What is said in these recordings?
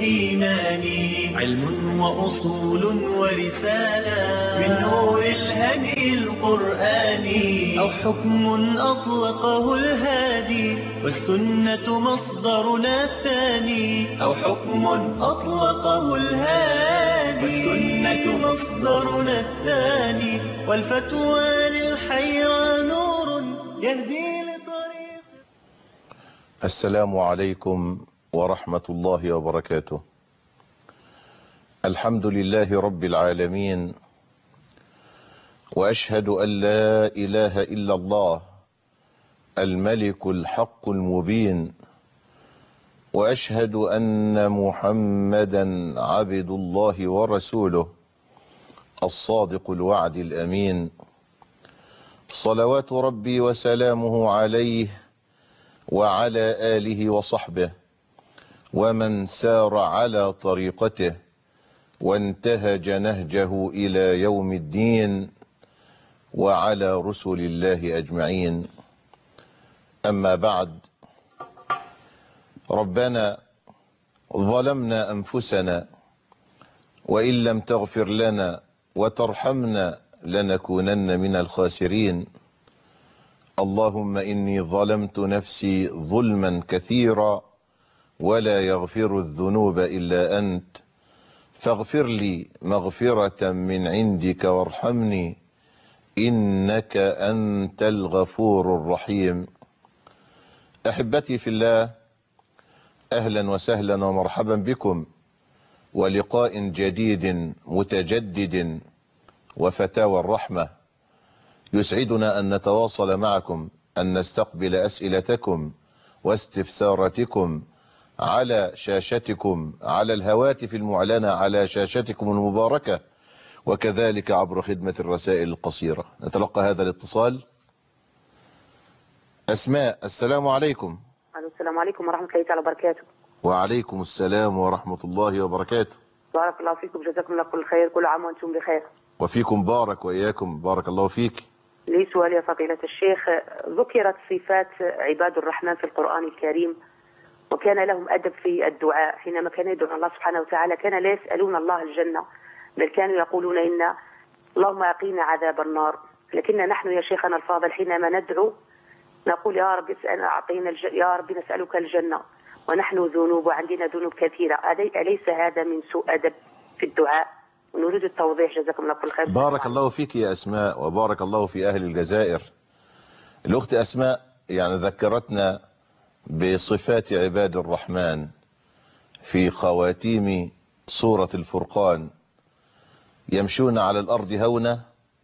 الإيمان علم وأصول ورسالة من نور الهدي القرآني أو حكم أطلقه الهادي والسنة مصدرنا الثاني أو حكم أطلقه الهادي والسنة مصدرنا الثاني والفتوى للحيرى نور يهدي لطريق السلام عليكم ورحمة الله وبركاته الحمد لله رب العالمين وأشهد أن لا إله إلا الله الملك الحق المبين وأشهد أن محمدا عبد الله ورسوله الصادق الوعد الأمين صلوات ربي وسلامه عليه وعلى آله وصحبه ومن سار على طريقته وانتهج نهجه إلى يوم الدين وعلى رسل الله أجمعين أما بعد ربنا ظلمنا أنفسنا وإن لم تغفر لنا وترحمنا لنكونن من الخاسرين اللهم إني ظلمت نفسي ظلما كثيرا ولا يغفر الذنوب إلا أنت فاغفر لي مغفرة من عندك وارحمني إنك أنت الغفور الرحيم أحبتي في الله أهلا وسهلا ومرحبا بكم ولقاء جديد متجدد وفتاوى الرحمة يسعدنا أن نتواصل معكم أن نستقبل أسئلتكم واستفساراتكم على شاشتكم على الهواتف المعلنة على شاشتكم المباركة وكذلك عبر خدمة الرسائل القصيرة نتلقى هذا الاتصال أسماء السلام عليكم الو السلام عليكم ورحمه الله تعالى وبركاته وعليكم السلام ورحمة الله وبركاته بارك الله فيكم جزاكم الله كل خير كل عام وانتم بخير وفيكم بارك وإياكم بارك الله فيك لي سؤال يا فضيلة الشيخ ذكرت صفات عباد الرحمن في القرآن الكريم وكان لهم أدب في الدعاء حينما كانوا يدعون الله سبحانه وتعالى كان لا يسألون الله الجنة بل كانوا يقولون إن اللهم أقينا عذاب النار لكن نحن يا شيخنا الفاضل حينما ندعو نقول يا رب اسأل- أعطينا الج... يا رب نسألك الجنة ونحن ذنوب وعندنا ذنوب كثيرة ألي- أليس هذا من سوء أدب في الدعاء ونريد التوضيح جزاكم الله كل خير بارك الله فيك يا أسماء وبارك الله في أهل الجزائر الأخت أسماء يعني ذكرتنا بصفات عباد الرحمن في خواتيم سورة الفرقان يمشون على الأرض هونا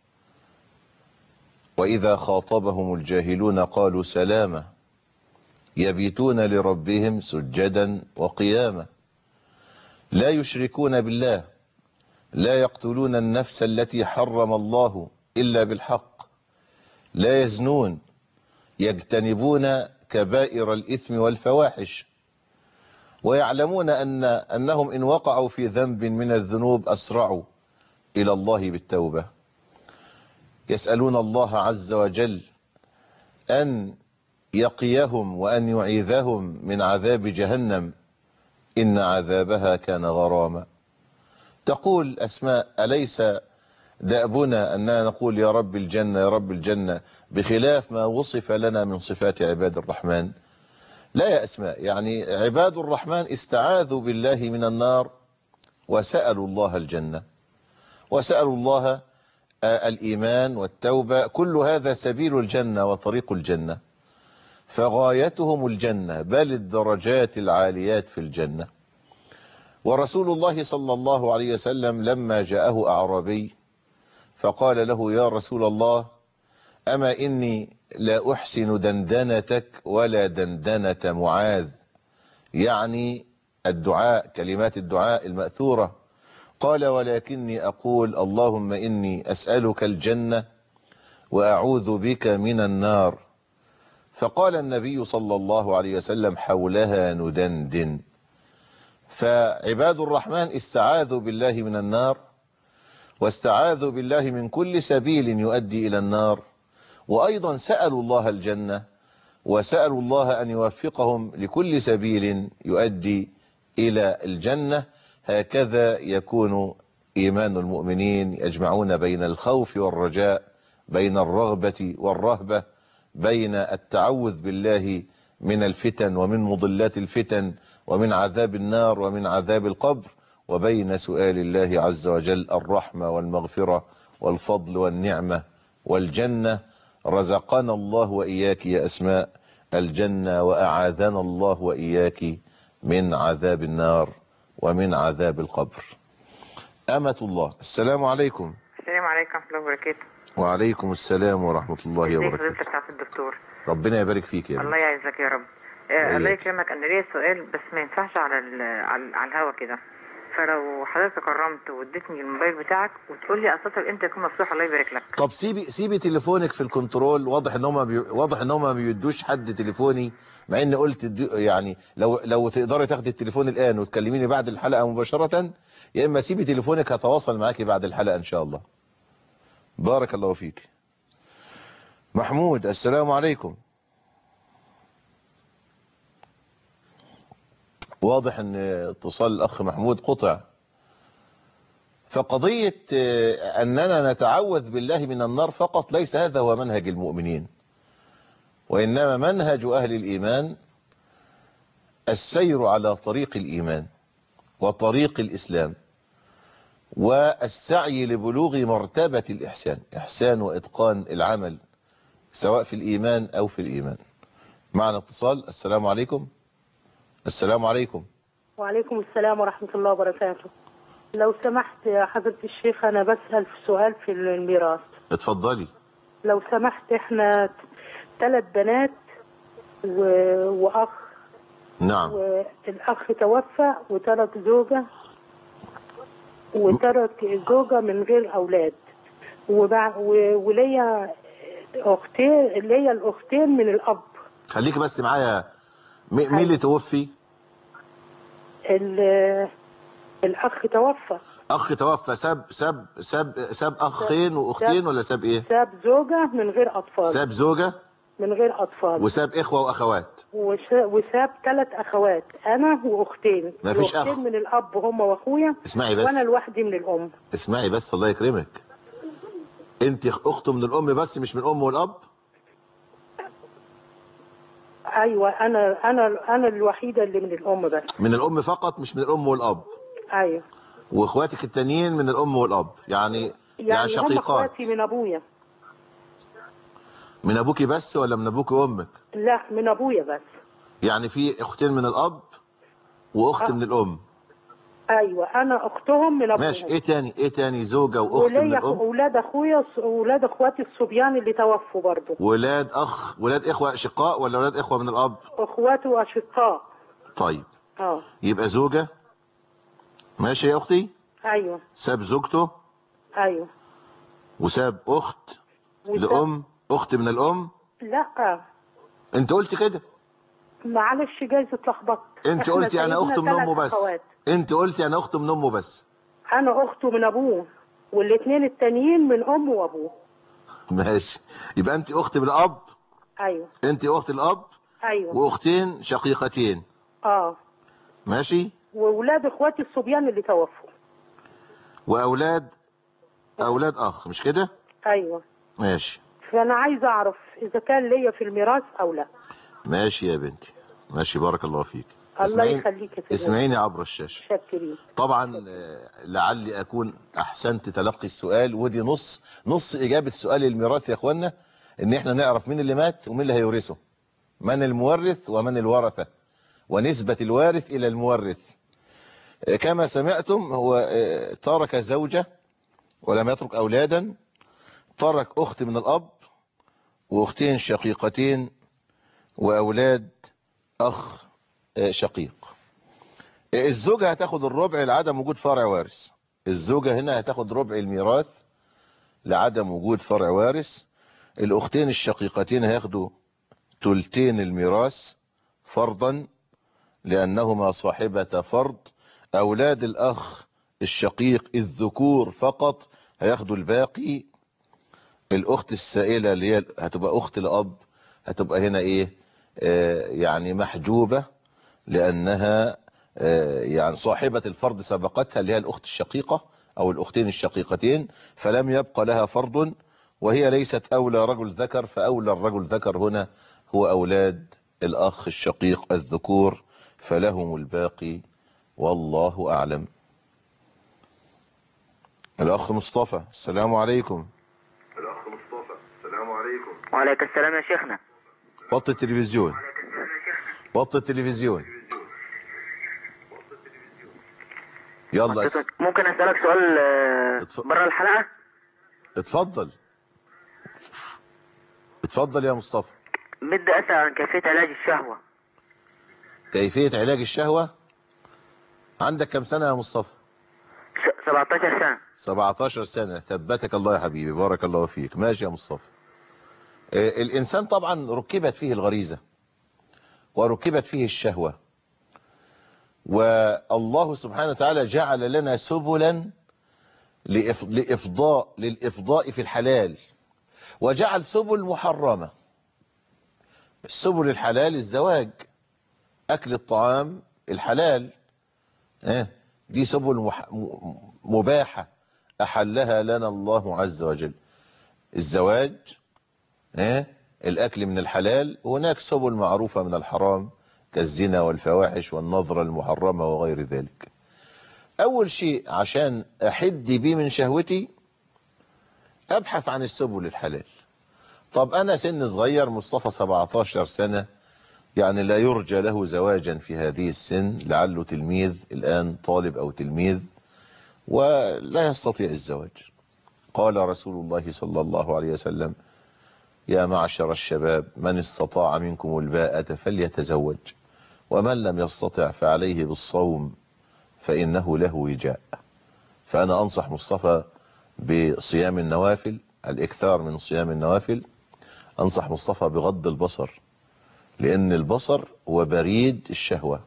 وإذا خاطبهم الجاهلون قالوا سلاما يبيتون لربهم سجدا وقياما لا يشركون بالله لا يقتلون النفس التي حرم الله إلا بالحق لا يزنون يجتنبون كبائر الإثم والفواحش ويعلمون أن أنهم إن وقعوا في ذنب من الذنوب أسرعوا إلى الله بالتوبة يسألون الله عز وجل أن يقيهم وأن يعيذهم من عذاب جهنم إن عذابها كان غراما تقول أسماء أليس دأبنا أننا نقول يا رب الجنة يا رب الجنة بخلاف ما وصف لنا من صفات عباد الرحمن لا يا أسماء يعني عباد الرحمن استعاذوا بالله من النار وسألوا الله الجنة وسألوا الله آه، الإيمان والتوبة كل هذا سبيل الجنة وطريق الجنة فغايتهم الجنة بل الدرجات العاليات في الجنة ورسول الله صلى الله عليه وسلم لما جاءه أعرابي فقال له يا رسول الله أما إني لا أحسن دندنتك ولا دندنة معاذ يعني الدعاء كلمات الدعاء المأثورة قال ولكني أقول اللهم إني أسألك الجنة وأعوذ بك من النار فقال النبي صلى الله عليه وسلم حولها ندندن فعباد الرحمن استعاذوا بالله من النار واستعاذوا بالله من كل سبيل يؤدي إلى النار وأيضا سألوا الله الجنة وسألوا الله أن يوفقهم لكل سبيل يؤدي إلى الجنة هكذا يكون إيمان المؤمنين يجمعون بين الخوف والرجاء بين الرغبة والرهبة بين التعوذ بالله من الفتن ومن مضلات الفتن ومن عذاب النار ومن عذاب القبر وبين سؤال الله عز وجل الرحمة والمغفرة والفضل والنعمة والجنة رزقنا الله وإياك يا أسماء الجنة وأعاذنا الله وإياك من عذاب النار ومن عذاب القبر أمة الله السلام عليكم السلام عليكم ورحمة الله وبركاته وعليكم السلام ورحمة الله ازي وبركاته فضيلتك سعادة الدكتور ربنا يبارك فيك يا الله ابني يعزك يا رب آه، وإياك. الله يكرمك انا ليا سؤال بس ما ينفعش على ال على, على الهوا كده فلو حضرتك كرمت واديتني الموبايل بتاعك وتقول لي اتصل امتى يكون مفتوح الله يبارك لك طب سيبي سيبي تليفونك في الكنترول واضح ان هم بي... واضح ان هم ما بيدوش حد تليفوني مع ان قلت دي... يعني لو لو تقدري تاخدي التليفون الان وتكلميني بعد الحلقه مباشره يا اما سيبي تليفونك هتواصل معاكي بعد الحلقه ان شاء الله بارك الله فيك محمود السلام عليكم واضح ان اتصال الاخ محمود قطع فقضية آه، أننا نتعوذ بالله من النار فقط ليس هذا هو منهج المؤمنين وإنما منهج أهل الإيمان السير على طريق الإيمان وطريق الإسلام والسعي لبلوغ مرتبة الإحسان إحسان وإتقان العمل سواء في الإيمان أو في الإيمان معنا اتصال السلام عليكم السلام عليكم وعليكم السلام ورحمة الله وبركاته لو سمحت يا حضرة الشيخ أنا بسأل في سؤال في الميراث اتفضلي لو سمحت إحنا ثلاث بنات و... وأخ نعم والأخ توفى وترك زوجة وترك زوجة من غير أولاد وبع... و... وليا أختين ليا الأختين من الأب خليك بس معايا مي- مين اللي توفي ال... الأخ توفى اخ توفى ساب ساب ساب ساب اخين واختين ولا ساب ايه ساب زوجة من غير أطفال ساب زوجة من غير أطفال وساب اخوة واخوات وش- وساب ثلاث أخوات أنا وأختين ما فيش الأختين أخ. من الأب هم وأخويا اسمعي بس وأنا لوحدي من الأم اسمعي بس الله يكرمك انت اخته من الام بس مش من الام والاب أيوة أنا أنا أنا الوحيدة اللي من الأم بس من الام فقط مش من الام والاب أيوة واخواتك التانيين من الام والاب يعني يعني, يعني هم شقيقات أخواتي من أبويا من ابوكي بس ولا من ابوكي وامك لا من أبويا بس يعني في اختين من الاب واخت آه. من الام أيوة أنا أختهم من أبوهم ماشي ايه تاني ايه تاني زوجة واخت من وليا الام أولاد أخويا أولاد أخواتي الصبيان اللي توفوا برضه ولاد اخ ولاد اخوة اشقاء ولا ولاد اخوة من الاب أخواته أشقاء طيب أه يبقى زوجة ماشي يا اختي أيوة ساب زوجته أيوة وساب اخت وساب- لام اخت من الام لا انت قلت كده معلش جايز اتلخبطت انت إحنا قلتي انا سايبنا اخت من تلات امه بس أخوات. انت قلتي انا اخت من امه بس انا اخته من ابوه والاثنين التانيين من امه وابوه ماشي يبقى انت اخت بالاب ايوه انت اخت الاب ايوه واختين شقيقتين اه ماشي واولاد اخواتي الصبيان اللي توفوا واولاد اولاد اخ مش كده ايوه ماشي فانا عايزه اعرف اذا كان ليا في الميراث او لا ماشي يا بنتي ماشي بارك الله فيك الله اسمعيني- يخليك يا سيدي. اسمعيني عبر الشاشة شكرين طبعا آه، لعلي اكون احسنت تلقي السؤال ودي نص نص اجابة سؤال الميراث يا اخوانا ان احنا نعرف مين اللي مات ومين اللي هيورثه من المورث ومن الورثة ونسبة الوارث الى المورث آه، كما سمعتم هو آه، ترك زوجة ولم يترك اولادا ترك اخت من الاب واختين شقيقتين واولاد اخ آه، شقيق الزوجة هتاخد الربع لعدم وجود فرع وارث الزوجة هنا هتاخد ربع الميراث لعدم وجود فرع وارث الأختين الشقيقتين هياخدوا تلتين الميراث فرضا لأنهما صاحبة فرض أولاد الأخ الشقيق الذكور فقط هياخدوا الباقي الأخت السائلة اللي هي هتبقى أخت الأب هتبقى هنا إيه آه يعني محجوبة لأنها آه، يعني صاحبة الفرض سبقتها اللي هي الأخت الشقيقة أو الأختين الشقيقتين فلم يبقى لها فرض وهي ليست أولى رجل ذكر فأولى الرجل ذكر هنا هو أولاد الأخ الشقيق الذكور فلهم الباقي والله أعلم الأخ مصطفى السلام عليكم الأخ مصطفى السلام عليكم وعليكم السلام يا شيخنا وط التلفزيون وط التلفزيون يلا اس- حضرتك ممكن اسالك سؤال آه، اتف- بره الحلقه اتفضل اتفضل يا مصطفى بدي اسال عن كيفيه علاج الشهوه كيفية علاج الشهوة عندك كم سنة يا مصطفى س- 17 سنه 17 سنة ثبتك الله يا حبيبي بارك الله فيك ماشي يا مصطفى آه، الإنسان طبعا ركبت فيه الغريزة وركبت فيه الشهوة والله سبحانه وتعالى جعل لنا سبلا لإف- لإفضاء للإفضاء في الحلال وجعل سبل محرمة السبل الحلال الزواج أكل الطعام الحلال اه دي سبل مح- م- مباحة أحلها لنا الله عز وجل الزواج اه الأكل من الحلال وهناك سبل معروفة من الحرام كالزنا والفواحش والنظرة المحرمة وغير ذلك أول شيء عشان أحد بيه من شهوتي أبحث عن السبل الحلال طب أنا سن صغير مصطفى 17 سنة يعني لا يرجى له زواجا في هذه السن لعله تلميذ الآن طالب أو تلميذ ولا يستطيع الزواج قال رسول الله صلى الله عليه وسلم يا معشر الشباب من استطاع منكم الباءة فليتزوج ومن لم يستطع فعليه بالصوم فإنه له وجاء فأنا أنصح مصطفى بصيام النوافل الإكثار من صيام النوافل أنصح مصطفى بغض البصر لأن البصر هو بريد الشهوة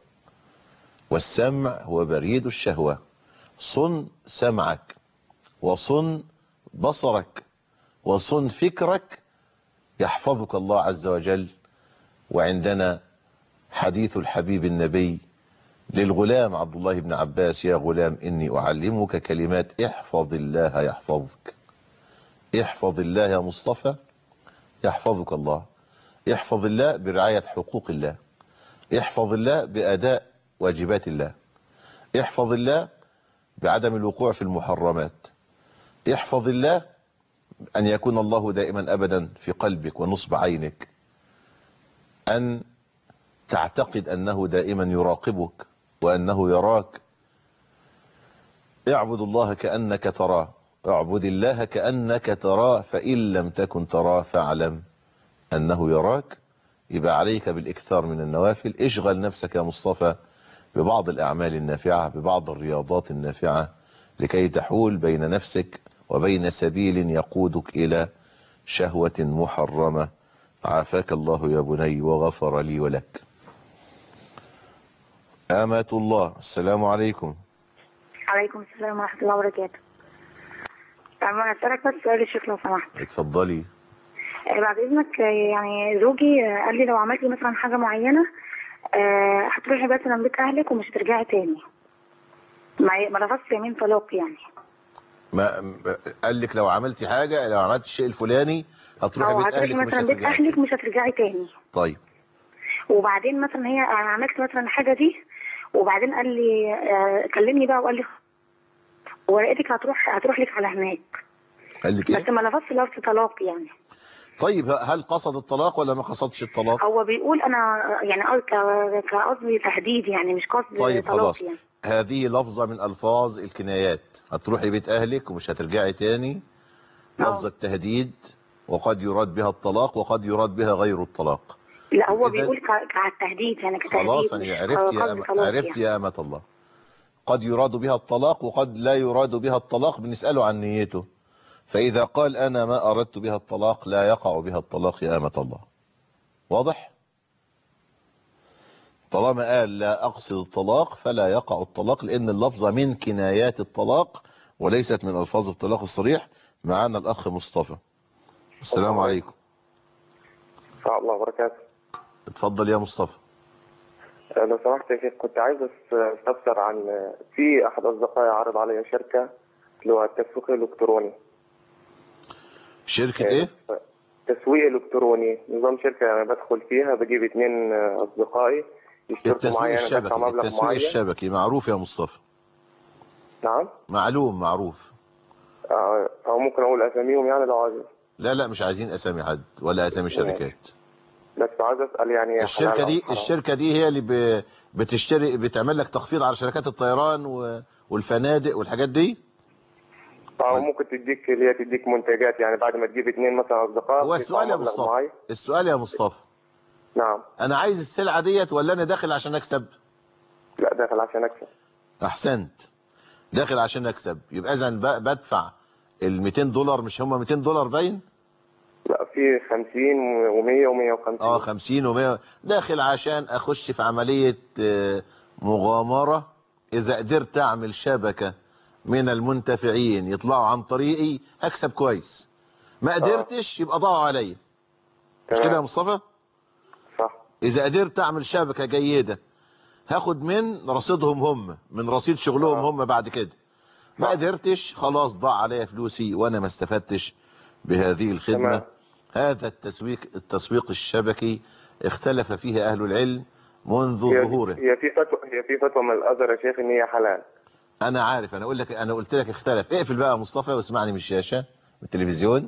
والسمع هو بريد الشهوة صن سمعك وصن بصرك وصن فكرك يحفظك الله عز وجل وعندنا حديث الحبيب النبي للغلام عبد الله بن عباس يا غلام إني أعلمك كلمات احفظ الله يحفظك احفظ الله يا مصطفى يحفظك الله احفظ الله برعاية حقوق الله احفظ الله بأداء واجبات الله احفظ الله بعدم الوقوع في المحرمات احفظ الله أن يكون الله دائما أبدا في قلبك ونصب عينك أن تعتقد أنه دائما يراقبك وأنه يراك اعبد الله كأنك تراه اعبد الله كأنك تراه فإن لم تكن تراه فاعلم أنه يراك يبقى عليك بالإكثار من النوافل اشغل نفسك يا مصطفى ببعض الأعمال النافعة ببعض الرياضات النافعة لكي تحول بين نفسك وبين سبيل يقودك إلى شهوة محرمة عافاك الله يا بني وغفر لي ولك آمات الله السلام عليكم عليكم السلام ورحمة الله وبركاته. طب أسألك بس سؤال يا شيخ لو سمحت. اتفضلي آه، بعد إذنك آه، يعني زوجي آه، قال لي لو عملتي مثلا حاجة معينة آه، هتروحي مثلا بيت أهلك ومش هترجعي تاني. ما ما لفظت يمين طلاق يعني. ما م- قال لك لو عملتي حاجة لو عملت الشيء الفلاني هتروحي أو بيت هتروحي أهلك ومش مثلا بيت هترجعي أهلك مش هترجعي تاني. طيب وبعدين مثلا هي أنا عملت مثلا الحاجة دي وبعدين قال لي آه، كلمني بقى وقال لي ورقتك هتروح هتروح لك على هناك. قال لك بس ايه ما لفظت لفظ طلاق يعني. طيب هل قصد الطلاق ولا ما قصدش الطلاق هو بيقول انا يعني قصد- ك- كقصدي تهديد يعني مش قصد طيب طلاق خلاص يعني هذه لفظة من ألفاظ الكنايات هتروحي بيت أهلك ومش هترجعي تاني لفظة تهديد وقد يراد بها الطلاق وقد يراد بها غير الطلاق لا هو إذا- بيقول ك- كالتهديد يعني كتهديد خلاص مش أنا عرفت يا قصد أم... طلاق عرفت يعني. يا أمة الله قد يراد بها الطلاق وقد لا يراد بها الطلاق بنسأله عن نيته فإذا قال أنا ما أردت بها الطلاق لا يقع بها الطلاق يا أمة الله واضح؟ طالما قال لا أقصد الطلاق فلا يقع الطلاق لأن اللفظة من كنايات الطلاق وليست من ألفاظ الطلاق الصريح معنا الأخ مصطفى السلام عليكم ورحمة الله وبركاته اتفضل يا مصطفى لو سمحت يا شيخ كنت عايز أس- استفسر عن في أحد أصدقائي عرض علي شركة اللي هو التسويق الإلكتروني شركة ايه تسويق إلكتروني نظام شركة أنا بدخل فيها بجيب اتنين أصدقائي يشتركوا التسويق معايا أنا بدفع الشبكي مبلغ التسويق معين الشبكي معروف يا مصطفى نعم معلوم معروف آه، أو ممكن أقول أساميهم يعني لو عايز لا لا مش عايزين اسامي حد ولا اسامي شركات بس عايز أسأل يعني الشركة حلال دي أو حرام. الشركة دي هي اللي ب- بتشتري بتعمل لك تخفيض على شركات الطيران و- والفنادق والحاجات دي أو ممكن تديك اللي هي تديك منتجات يعني بعد ما تجيب اتنين مثلا أصدقاء هو تدفع السؤال يا مبلغ مصطفى معين. السؤال يا مصطفى نعم انا عايز السلعة ديت ولا انا داخل عشان اكسب لا داخل عشان أكسب احسنت داخل عشان اكسب يبقى اذا ب- بدفع ال 200 دولار مش هم 200 دولار باين لا في 50 و100 و150 اه 50 و100 داخل عشان اخش في عملية آه، مغامرة اذا قدرت اعمل شبكة من المنتفعين يطلعوا عن طريقي هكسب كويس ما قدرتش يبقى ضاعوا عليا مش كده يا مصطفى صح اذا قدرت اعمل شبكة جيدة هاخد من رصيدهم هم من رصيد شغلهم هم بعد كده ما قدرتش خلاص ضاع عليا فلوسي وانا ما استفدتش بهذه الخدمة تمام. هذا التسويق التسويق الشبكي اختلف فيه اهل العلم منذ هي ظهوره هي في فتوى هي في فتوى من الازهر يا شيخ ان هي حلال انا عارف انا اقول لك انا قلت لك اختلف اقفل بقى يا مصطفى واسمعني من الشاشة من التلفزيون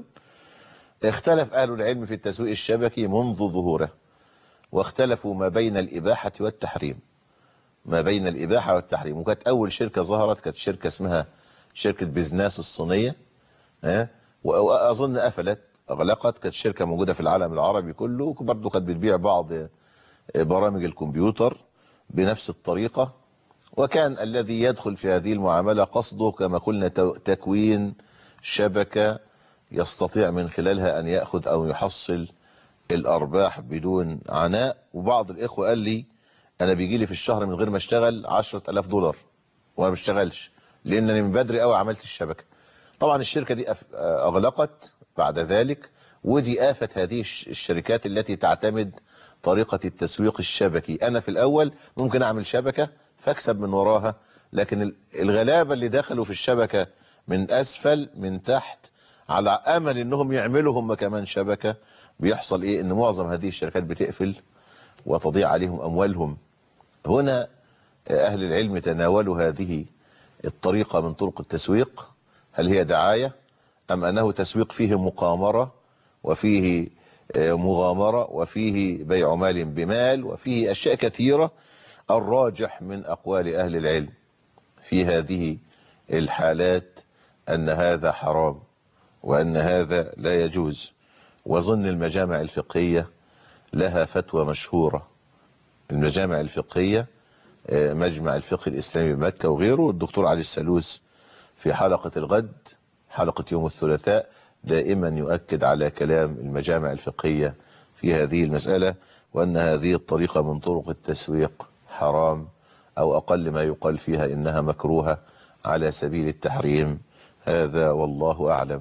اختلف اهل العلم في التسويق الشبكي منذ ظهوره واختلفوا ما بين الاباحة والتحريم ما بين الإباحة والتحريم وكانت أول شركة ظهرت كانت شركة اسمها شركة بيزناس الصينية ها وأظن قفلت أغلقت كانت شركة موجودة في العالم العربي كله وبرضه كانت بتبيع بعض برامج الكمبيوتر بنفس الطريقة وكان الذي يدخل في هذه المعاملة قصده كما قلنا تو- تكوين شبكة يستطيع من خلالها أن يأخذ أو يحصل الأرباح بدون عناء وبعض الإخوة قال لي أنا بيجي لي في الشهر من غير ما أشتغل 10000 دولار وأنا ما بشتغلش لأنني من بدري قوي عملت الشبكة طبعا الشركة دي أف- أغلقت بعد ذلك ودي آفة هذه الش- الشركات التي تعتمد طريقة التسويق الشبكي أنا في الأول ممكن أعمل شبكة فاكسب من وراها لكن ال- الغلابة اللي دخلوا في الشبكة من أسفل من تحت على أمل أنهم يعملوا هم كمان شبكة بيحصل إيه أن معظم هذه الشركات بتقفل وتضيع عليهم أموالهم هنا أهل العلم تناولوا هذه الطريقة من طرق التسويق هل هي دعاية أم أنه تسويق فيه مقامرة وفيه آه، مغامرة وفيه بيع مال بمال وفيه أشياء كثيرة الراجح من أقوال أهل العلم في هذه الحالات أن هذا حرام وأن هذا لا يجوز وظن المجامع الفقهية لها فتوى مشهورة المجامع الفقهية آه، مجمع الفقه الإسلامي بمكة وغيره الدكتور علي السلوس في حلقة الغد حلقة يوم الثلاثاء دائما يؤكد على كلام المجامع الفقهية في هذه المسألة وأن هذه الطريقة من طرق التسويق حرام أو أقل ما يقال فيها إنها مكروهة على سبيل التحريم هذا والله أعلم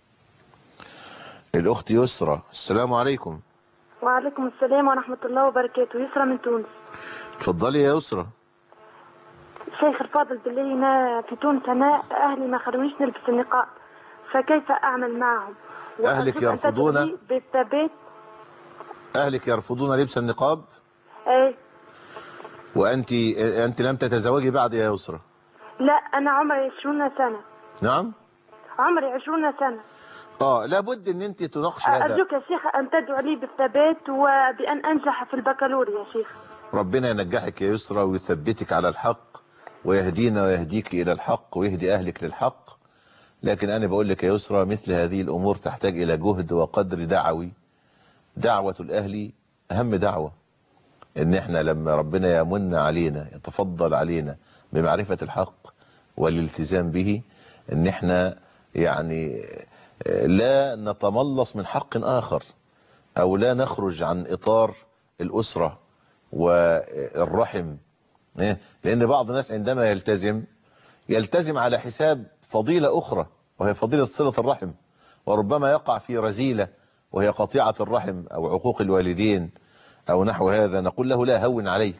الأخت يسرى السلام عليكم وعليكم السلام ورحمة الله وبركاته يسرى من تونس تفضلي يا يسرى شيخ الفاضل بالله أنا في تونس أنا أهلي ما خلونيش نلبس النقاب فكيف أعمل معهم أهلك وأرجوك أن يرفضون؟ تدعو لي بالثبات أهلك يرفضون لبس النقاب أي وأنت أنت لم تتزوجي بعد يا يسرى لا أنا عمري 20 سنة نعم عمري 20 سنة اه لابد ان انت تناقش هذا أرجوك يا شيخ أن تدعو لي بالثبات وبأن أنجح في البكالوريا يا شيخ ربنا ينجحك يا يسرى ويثبتك على الحق ويهدينا ويهديك الى الحق ويهدي اهلك للحق لكن انا بقول لك يا يسرى مثل هذه الامور تحتاج الى جهد وقدر دعوي دعوة الاهل اهم دعوة ان احنا لما ربنا يمن علينا يتفضل علينا بمعرفة الحق والالتزام به ان احنا يعني لا نتملص من حق اخر او لا نخرج عن اطار الاسرة والرحم إيه؟ لان بعض الناس عندما يلتزم يلتزم على حساب فضيلة اخرى وهي فضيلة صلة الرحم وربما يقع في رزيلة وهي قطيعة الرحم او عقوق الوالدين او نحو هذا نقول له لا هون عليك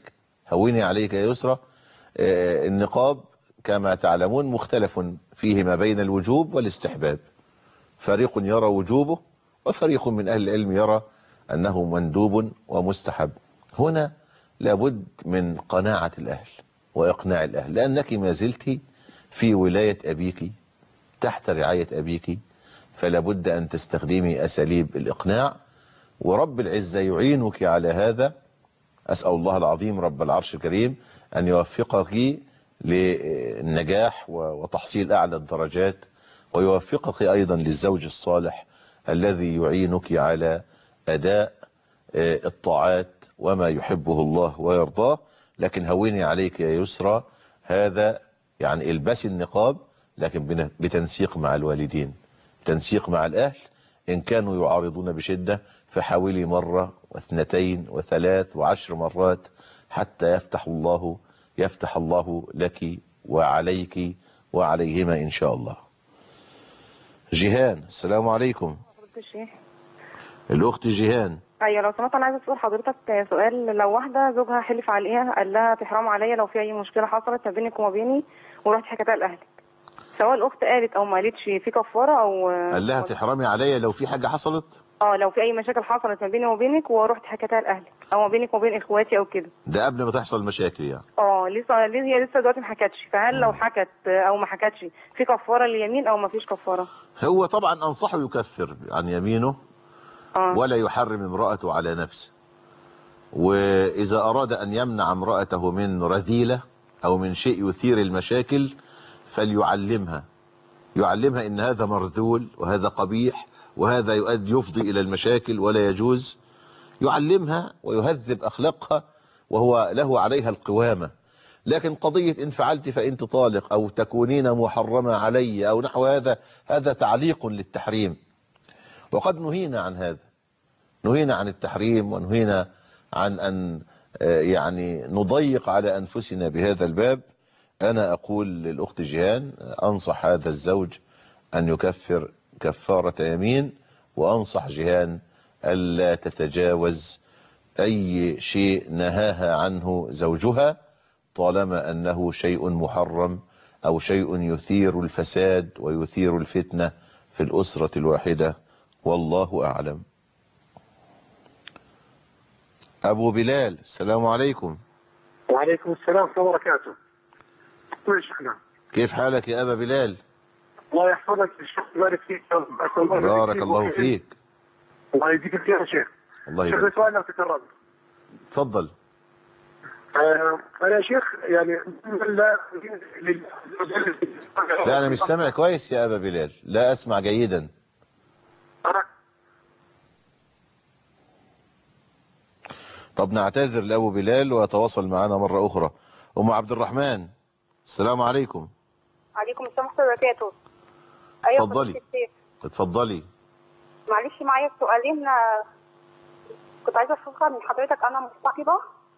هوني عليك يا يسرى آه، النقاب كما تعلمون مختلف فيه ما بين الوجوب والاستحباب فريق يرى وجوبه وفريق من أهل العلم يرى أنه مندوب ومستحب هنا لابد من قناعة الأهل وإقناع الأهل لأنك ما زلت في ولاية أبيك تحت رعاية أبيك فلا بد أن تستخدمي أساليب الإقناع ورب العزة يعينك على هذا أسأل الله العظيم رب العرش الكريم أن يوفقك للنجاح وتحصيل أعلى الدرجات ويوفقك أيضا للزوج الصالح الذي يعينك على أداء آه، الطاعات وما يحبه الله ويرضاه لكن هوني عليك يا يسرى هذا يعني البسي النقاب لكن بن- بتنسيق مع الوالدين تنسيق مع الأهل إن كانوا يعارضون بشدة فحاولي مرة واثنتين وثلاث وعشر مرات حتى يفتح الله يفتح الله لك وعليك وعليهما إن شاء الله جيهان السلام عليكم الشيخ الأخت جيهان ايوه لو سمحت انا عايزه اسال حضرتك سؤال لو واحده زوجها حلف عليها قال لها تحرم عليا لو في اي مشكله حصلت ما بينك وما بيني ورحت حكيتها لاهلك سواء الاخت قالت او ما قالتش في كفاره او قال لها تحرمي عليا لو في حاجة حصلت اه لو في اي مشاكل حصلت ما بيني وما بينك ورحت حكيتها لاهلك او ما بينك وما بين اخواتي او كده ده قبل ما تحصل مشاكل يعني اه لسه لسه هي لسه دلوقتي ما حكتش فهل لو حكت او ما حكتش في كفاره اليمين او ما فيش كفاره هو طبعا أنصحه يكفر عن يمينه اه ولا يحرم امرأته على نفسه وإذا أراد أن يمنع امرأته من رذيلة أو من شيء يثير المشاكل فليعلمها يعلمها إن هذا مرذول وهذا قبيح وهذا يؤدي يفضي إلى المشاكل ولا يجوز يعلمها ويهذب أخلاقها وهو له عليها القوامة لكن قضية إن فعلت فأنت طالق أو تكونين محرمة علي أو نحو هذا هذا تعليق للتحريم وقد نهينا عن هذا نهينا عن التحريم ونهينا عن أن آه، يعني نضيق على أنفسنا بهذا الباب أنا أقول للأخت جيهان آه، أنصح هذا الزوج أن يكفر كفارة يمين وأنصح جيهان ألا تتجاوز أي شيء نهاها عنه زوجها طالما أنه شيء محرم أو شيء يثير الفساد ويثير الفتنة في الأسرة الواحدة والله أعلم أبو بلال السلام عليكم وعليكم السلام ورحمة الله وبركاته. كل شيخنا كيف حالك يا أبا بلال الله يحفظك الشيخ يبارك فيك يا رب. أسأل الله يبارك بارك فيك الله وفيك. فيك الله يجزيك الخير يا شيخ. الله شيخ يبارك سؤال لو تكرمت. تفضل آه، أنا يا شيخ يعني لا لا أنا مش سامع كويس يا أبا بلال لا أسمع جيدا طب نعتذر لأبو بلال ويتواصل معنا مرة أخرى أم عبد الرحمن السلام عليكم عليكم السلام ورحمة الله وبركاته أيوة اتفضلي. فضيلة الشيخ. اتفضلي معلش معايا سؤالين آه، كنت عايزة أفهم من حضرتك أنا منتقبة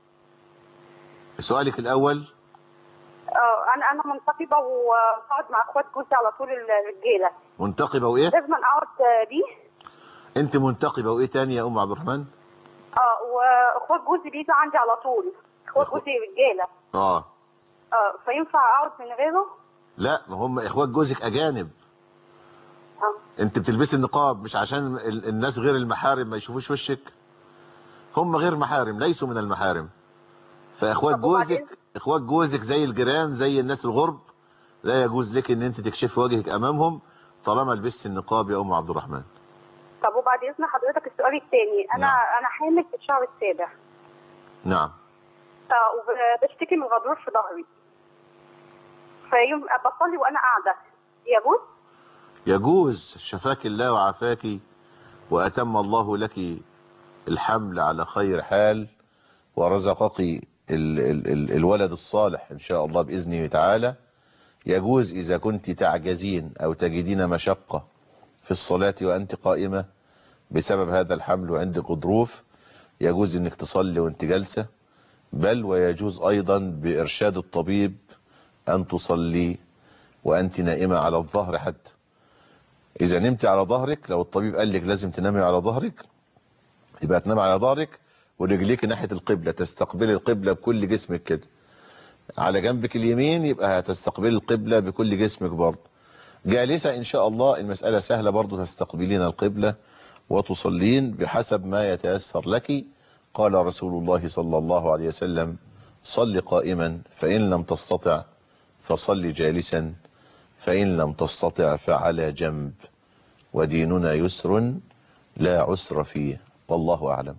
سؤالك الأول آه، أنا أنا منتقبة وقاعد مع إخوات جوزي على طول الرجالة منتقبة وإيه لازم أقعد آه، بيه أنت منتقبة وإيه تاني يا أم عبد الرحمن اه واخوات جوزي بيجوا عندي على طول اخوات جوزي رجاله آه اه فينفع اقعد من غيره لا ما هم إخوات جوزك أجانب اه انت بتلبسي النقاب مش عشان ال- الناس غير المحارم ما يشوفوش وشك هم غير محارم ليسوا من المحارم فاخوات جوزك اخوات جوزك زي الجيران زي الناس الغرب لا يجوز لك ان انت تكشفي وجهك امامهم طالما لبست النقاب يا ام عبد الرحمن طب وبعد اذن حضرتك السؤال الثاني انا انا حامل في الشهر السابع نعم اه وبشتكي من غضروف في ظهري فيوم بصلي وانا قاعده يجوز يجوز شفاك الله وعافاك واتم الله لك الحمل على خير حال ورزقك ال ال ال الولد الصالح ان شاء الله باذنه تعالى يجوز اذا كنت تعجزين او تجدين مشقه في الصلاه وانت قائمه بسبب هذا الحمل وعندك غضروف يجوز انك تصلي وانت جالسه بل ويجوز ايضا بارشاد الطبيب ان تصلي وانت نائمه على الظهر حتى اذا نمت على ظهرك لو الطبيب قال لك لازم تنامي على ظهرك يبقى تنام على ظهرك ورجليك ناحية القبلة تستقبل القبلة بكل جسمك كده على جنبك اليمين يبقى هتستقبل القبلة بكل جسمك برضه جالسة إن شاء الله المسألة سهلة برضه تستقبلين القبلة وتصلين بحسب ما يتيسر لك قال رسول الله صلى الله عليه وسلم صل قائما فإن لم تستطع فصل جالسا فإن لم تستطع فعلى جنب وديننا يسر لا عسر فيه والله أعلم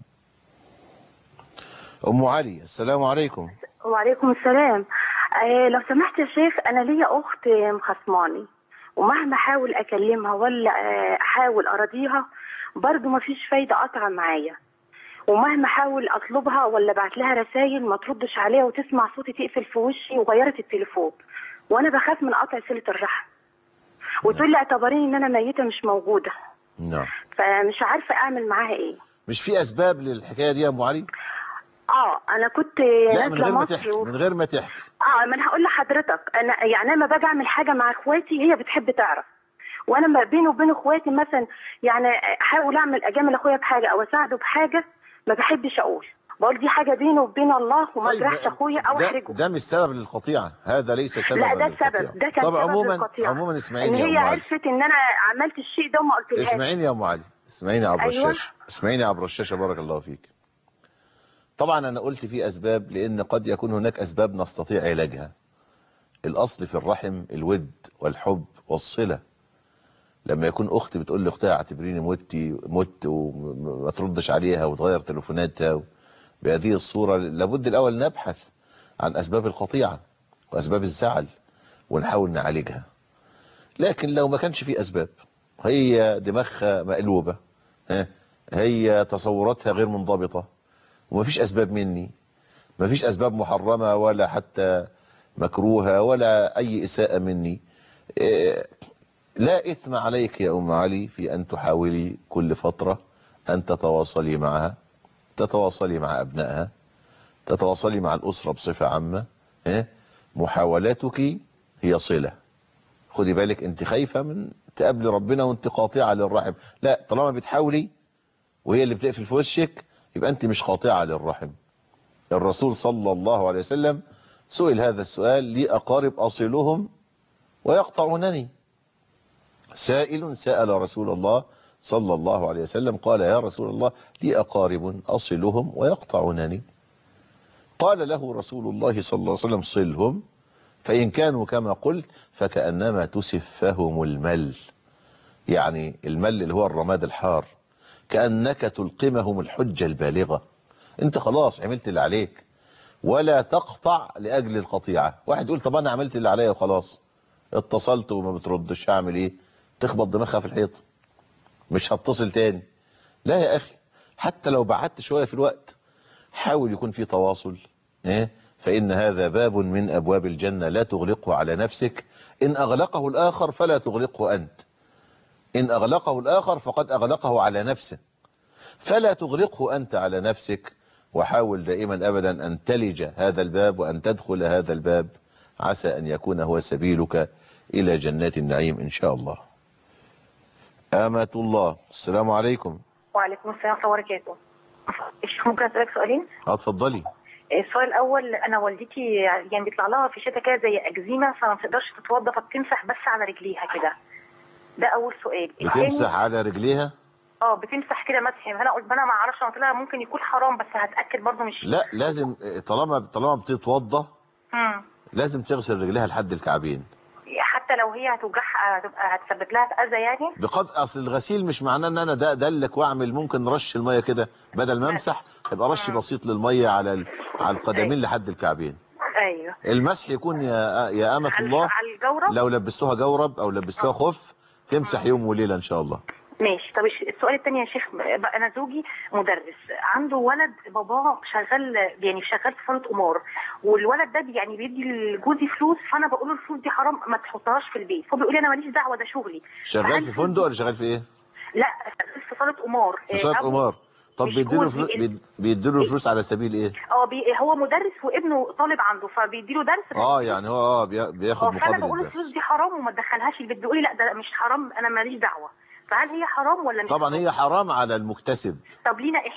أم علي السلام عليكم وعليكم السلام آه لو سمحت يا شيخ انا ليا اخت مخصماني ومهما احاول اكلمها ولا آه، احاول اراضيها برضه ما فيش فايده قطع معايا ومهما احاول اطلبها ولا ابعت لها رسائل ما تردش عليها وتسمع صوتي تقفل في وشي وغيرت التليفون وانا بخاف من قطع صله الرحم وتقول لي اعتبريني ان انا ميته مش موجوده نعم فمش عارفه اعمل معاها ايه مش في أسباب للحكاية دي يا أم علي اه انا كنت لا من نازله غير ما مصر تحكي و... من غير ما تحكي اه ما انا هقول لحضرتك انا يعني انا لما باجي اعمل حاجه مع اخواتي هي بتحب تعرف وانا ما بيني وبين اخواتي مثلا يعني احاول اعمل اجامل اخويا بحاجه او اساعده بحاجه ما بحبش اقول بقول دي حاجه بيني وبين الله وما طيب، اجرحش اخويا او ده, احرجه ده مش سبب للقطيعة هذا ليس سببا لا ده للقطيعة. السبب ده كان طب سبب عموما للقطيعة. عموما ان اسمعيني يا هي أم علي عرفت ان انا عملت الشيء ده وما قلتلهاش اسمعيني يا ام علي اسمعيني عبر أيوة. الشاشه اسمعيني عبر الشاشه بارك الله فيك طبعا انا قلت في اسباب لان قد يكون هناك اسباب نستطيع علاجها الاصل في الرحم الود والحب والصله لما يكون اختي بتقول لاختها اعتبريني متي مت وما تردش عليها وتغير تليفوناتها بهذه الصوره لابد الاول نبحث عن اسباب القطيعه واسباب الزعل ونحاول نعالجها لكن لو ما كانش في اسباب هي دماغها مقلوبة ها هي تصوراتها غير منضبطة ومفيش أسباب مني مفيش أسباب محرمة ولا حتى مكروهة ولا أي إساءة مني إيه، لا إثم عليك يا أم علي في أن تحاولي كل فترة أن تتواصلي معها تتواصلي مع أبنائها تتواصلي مع الأسرة بصفة عامة ها؟ محاولاتك هي صلة خدي بالك انت خايفة من تقابلي ربنا وانت قاطعة للرحم لا طالما بتحاولي وهي اللي بتقفل في وشك يبقى انت مش قاطعة للرحم الرسول صلى الله عليه وسلم سئل هذا السؤال لي أقارب أصلهم ويقطعونني سائل سأل رسول الله صلى الله عليه وسلم قال يا رسول الله لي أقارب أصلهم ويقطعونني قال له رسول الله صلى الله عليه وسلم صلهم فإن كانوا كما قلت فكأنما تسفهم المل يعني المل اللي هو الرماد الحار كأنك تلقمهم الحجة البالغة انت خلاص عملت اللي عليك ولا تقطع لأجل القطيعة واحد يقول طب أنا عملت اللي عليا وخلاص اتصلت وما بتردش هعمل ايه تخبط دماغها في الحيط مش هتصل تاني لا يا أخي حتى لو بعدت شوية في الوقت حاول يكون في تواصل إيه؟ فإن هذا باب من أبواب الجنة لا تغلقه على نفسك إن أغلقه الآخر فلا تغلقه أنت إن أغلقه الآخر فقد أغلقه على نفسه فلا تغلقه أنت على نفسك وحاول دائما أبدا أن تلج هذا الباب وأن تدخل هذا الباب عسى أن يكون هو سبيلك إلى جنات النعيم إن شاء الله آمة الله السلام عليكم وعليكم السلام ورحمة الله وبركاته الشيخ ممكن أسألك سؤالين؟ اتفضلي السؤال الأول أنا والدتي يعني بيطلع لها في الشتاء كده زي أكزيما فما بتقدرش تتوضى فبتمسح بس على رجليها كده ده أول سؤال بتمسح على رجليها اه بتمسح كده مسح انا قلت انا ما اعرفش انا قلت لها ممكن يكون حرام بس هتاكد برضه مش لا لازم طالما طالما بتتوضى مم. لازم تغسل رجلها لحد الكعبين حتى لو هي هتوجعها هتبقى هتسبب لها في اذى يعني بقد اصل الغسيل مش معناه ان انا ده دلك واعمل ممكن رش الميه كده بدل ما امسح يبقى رش بسيط للميه على ال- على القدمين لحد الكعبين ايوه المسح يكون يا يا امه الله على الجورب لو لبستوها جورب او لبستوها خف تمسح يوم وليله ان شاء الله ماشي طب الش- السؤال الثاني يا شيخ بقى انا زوجي مدرس عنده ولد باباه شغال يعني شغال في صاله قمار والولد ده بي- يعني بيدي لجوزي فلوس فانا بقول له الفلوس دي حرام ما تحطهاش في البيت فهو بيقول لي انا ماليش دعوه ده شغلي شغال في فندق ولا شغال في ايه لا شغال في صاله قمار في صاله أبو- قمار طب مش بيديله جوزي، فلوس بيديله فلوس على سبيل ايه اه بي هو مدرس وابنه طالب عنده فبيديله درس اه يعني هو اه بي- بياخد اه فانا مقابل بقول له الدرس الفلوس دي حرام وما تدخلهاش البيت بيقول لي لا ده مش حرام انا ماليش دعوه فهل هي حرام ولا مش طبعا هي حرام على المكتسب طب لينا احنا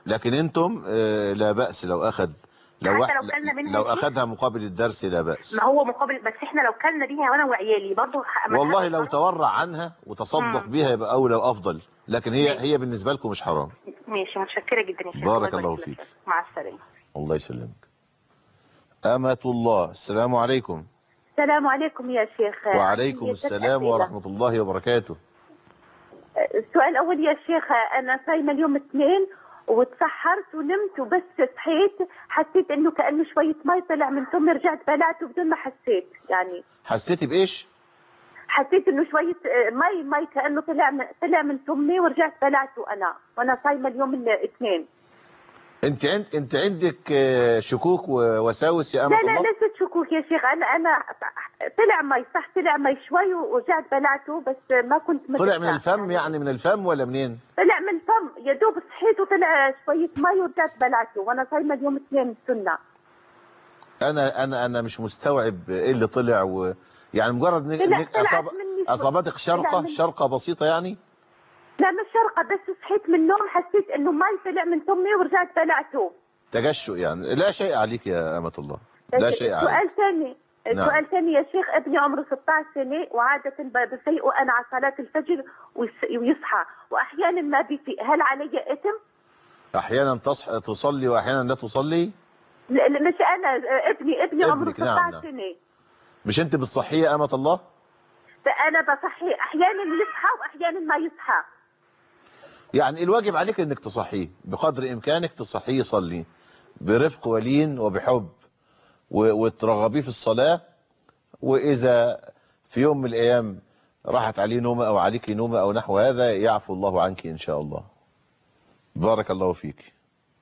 لكن انتم آه، لا بأس لو اخذ لو حتى واحد لو كلنا منها لو شيء؟ اخذها مقابل الدرس لا بأس ما هو مقابل بس احنا لو كلنا بيها وانا وعيالي برضه والله لو تورع عنها وتصدق مم. بها يبقى اولى وافضل لكن هي هي بالنسبة لكم مش حرام ماشي متشكره جدا يا شيخ بارك يبارك الله فيك. فيك مع السلامه الله يسلمك أمة الله السلام عليكم السلام عليكم يا شيخ وعليكم عندي ست السلام أسئلة. ورحمة الله وبركاته السؤال الأول يا شيخ أنا صايمة اليوم اثنين وتسحرت ونمت وبس صحيت حسيت إنه كأنه شوية مي طلع من فمي رجعت بلعته بدون ما حسيت يعني حسيتي بإيش؟ حسيت إنه شوية آه، مي مي كأنه طلع من طلع من فمي ورجعت بلعته أنا وأنا صايمة اليوم الاثنين أنت عند أنت عندك آه، شكوك ووساوس يا أمة لا لا الله؟ ليست شكوك يا شيخ أنا أنا طلع مي صح طلع مي شوي ورجعت بلعته بس ما كنت طلع من متذكرة. الفم يعني من الفم ولا منين؟ طلع من فم يا دوب صحيت وطلع شوية مي ورجعت بلعته وأنا صايمة اليوم اثنين سنة أنا أنا أنا مش مستوعب إيه اللي طلع و... يعني مجرد إنك طلع- إنك طلعت أصاب... مني شوي. أصابتك طلع شرقة من- شرقة بسيطة يعني؟ لا مش شرقة بس صحيت من النوم حسيت إنه مي طلع من فمي ورجعت بلعته تجشؤ يعني لا شيء عليك يا أمة الله لا شيء عليك سؤال ثاني نعم. سؤال ثاني يا شيخ ابني عمره 16 سنة وعادة ب- بفيقه أنا على صلاة الفجر ويس- ويصحى وأحيانا ما بيفيق هل علي إثم؟ أحيانا تصح... تصلي وأحيانا لا تصلي لا لا، مش أنا ابني ابني عمره ابنك، 16 نعم، نعم. سنة مش أنت بتصحيه يا أمة الله؟ فأنا بصحي أحيانا يصحى وأحيانا ما يصحى يعني الواجب عليك انك تصحيه بقدر امكانك تصحيه يصلي برفق ولين وبحب و- وترغبيه في الصلاة واذا في يوم من الايام راحت عليه نومة او عليك نومة او نحو هذا يعفو الله عنك ان شاء الله بارك الله فيك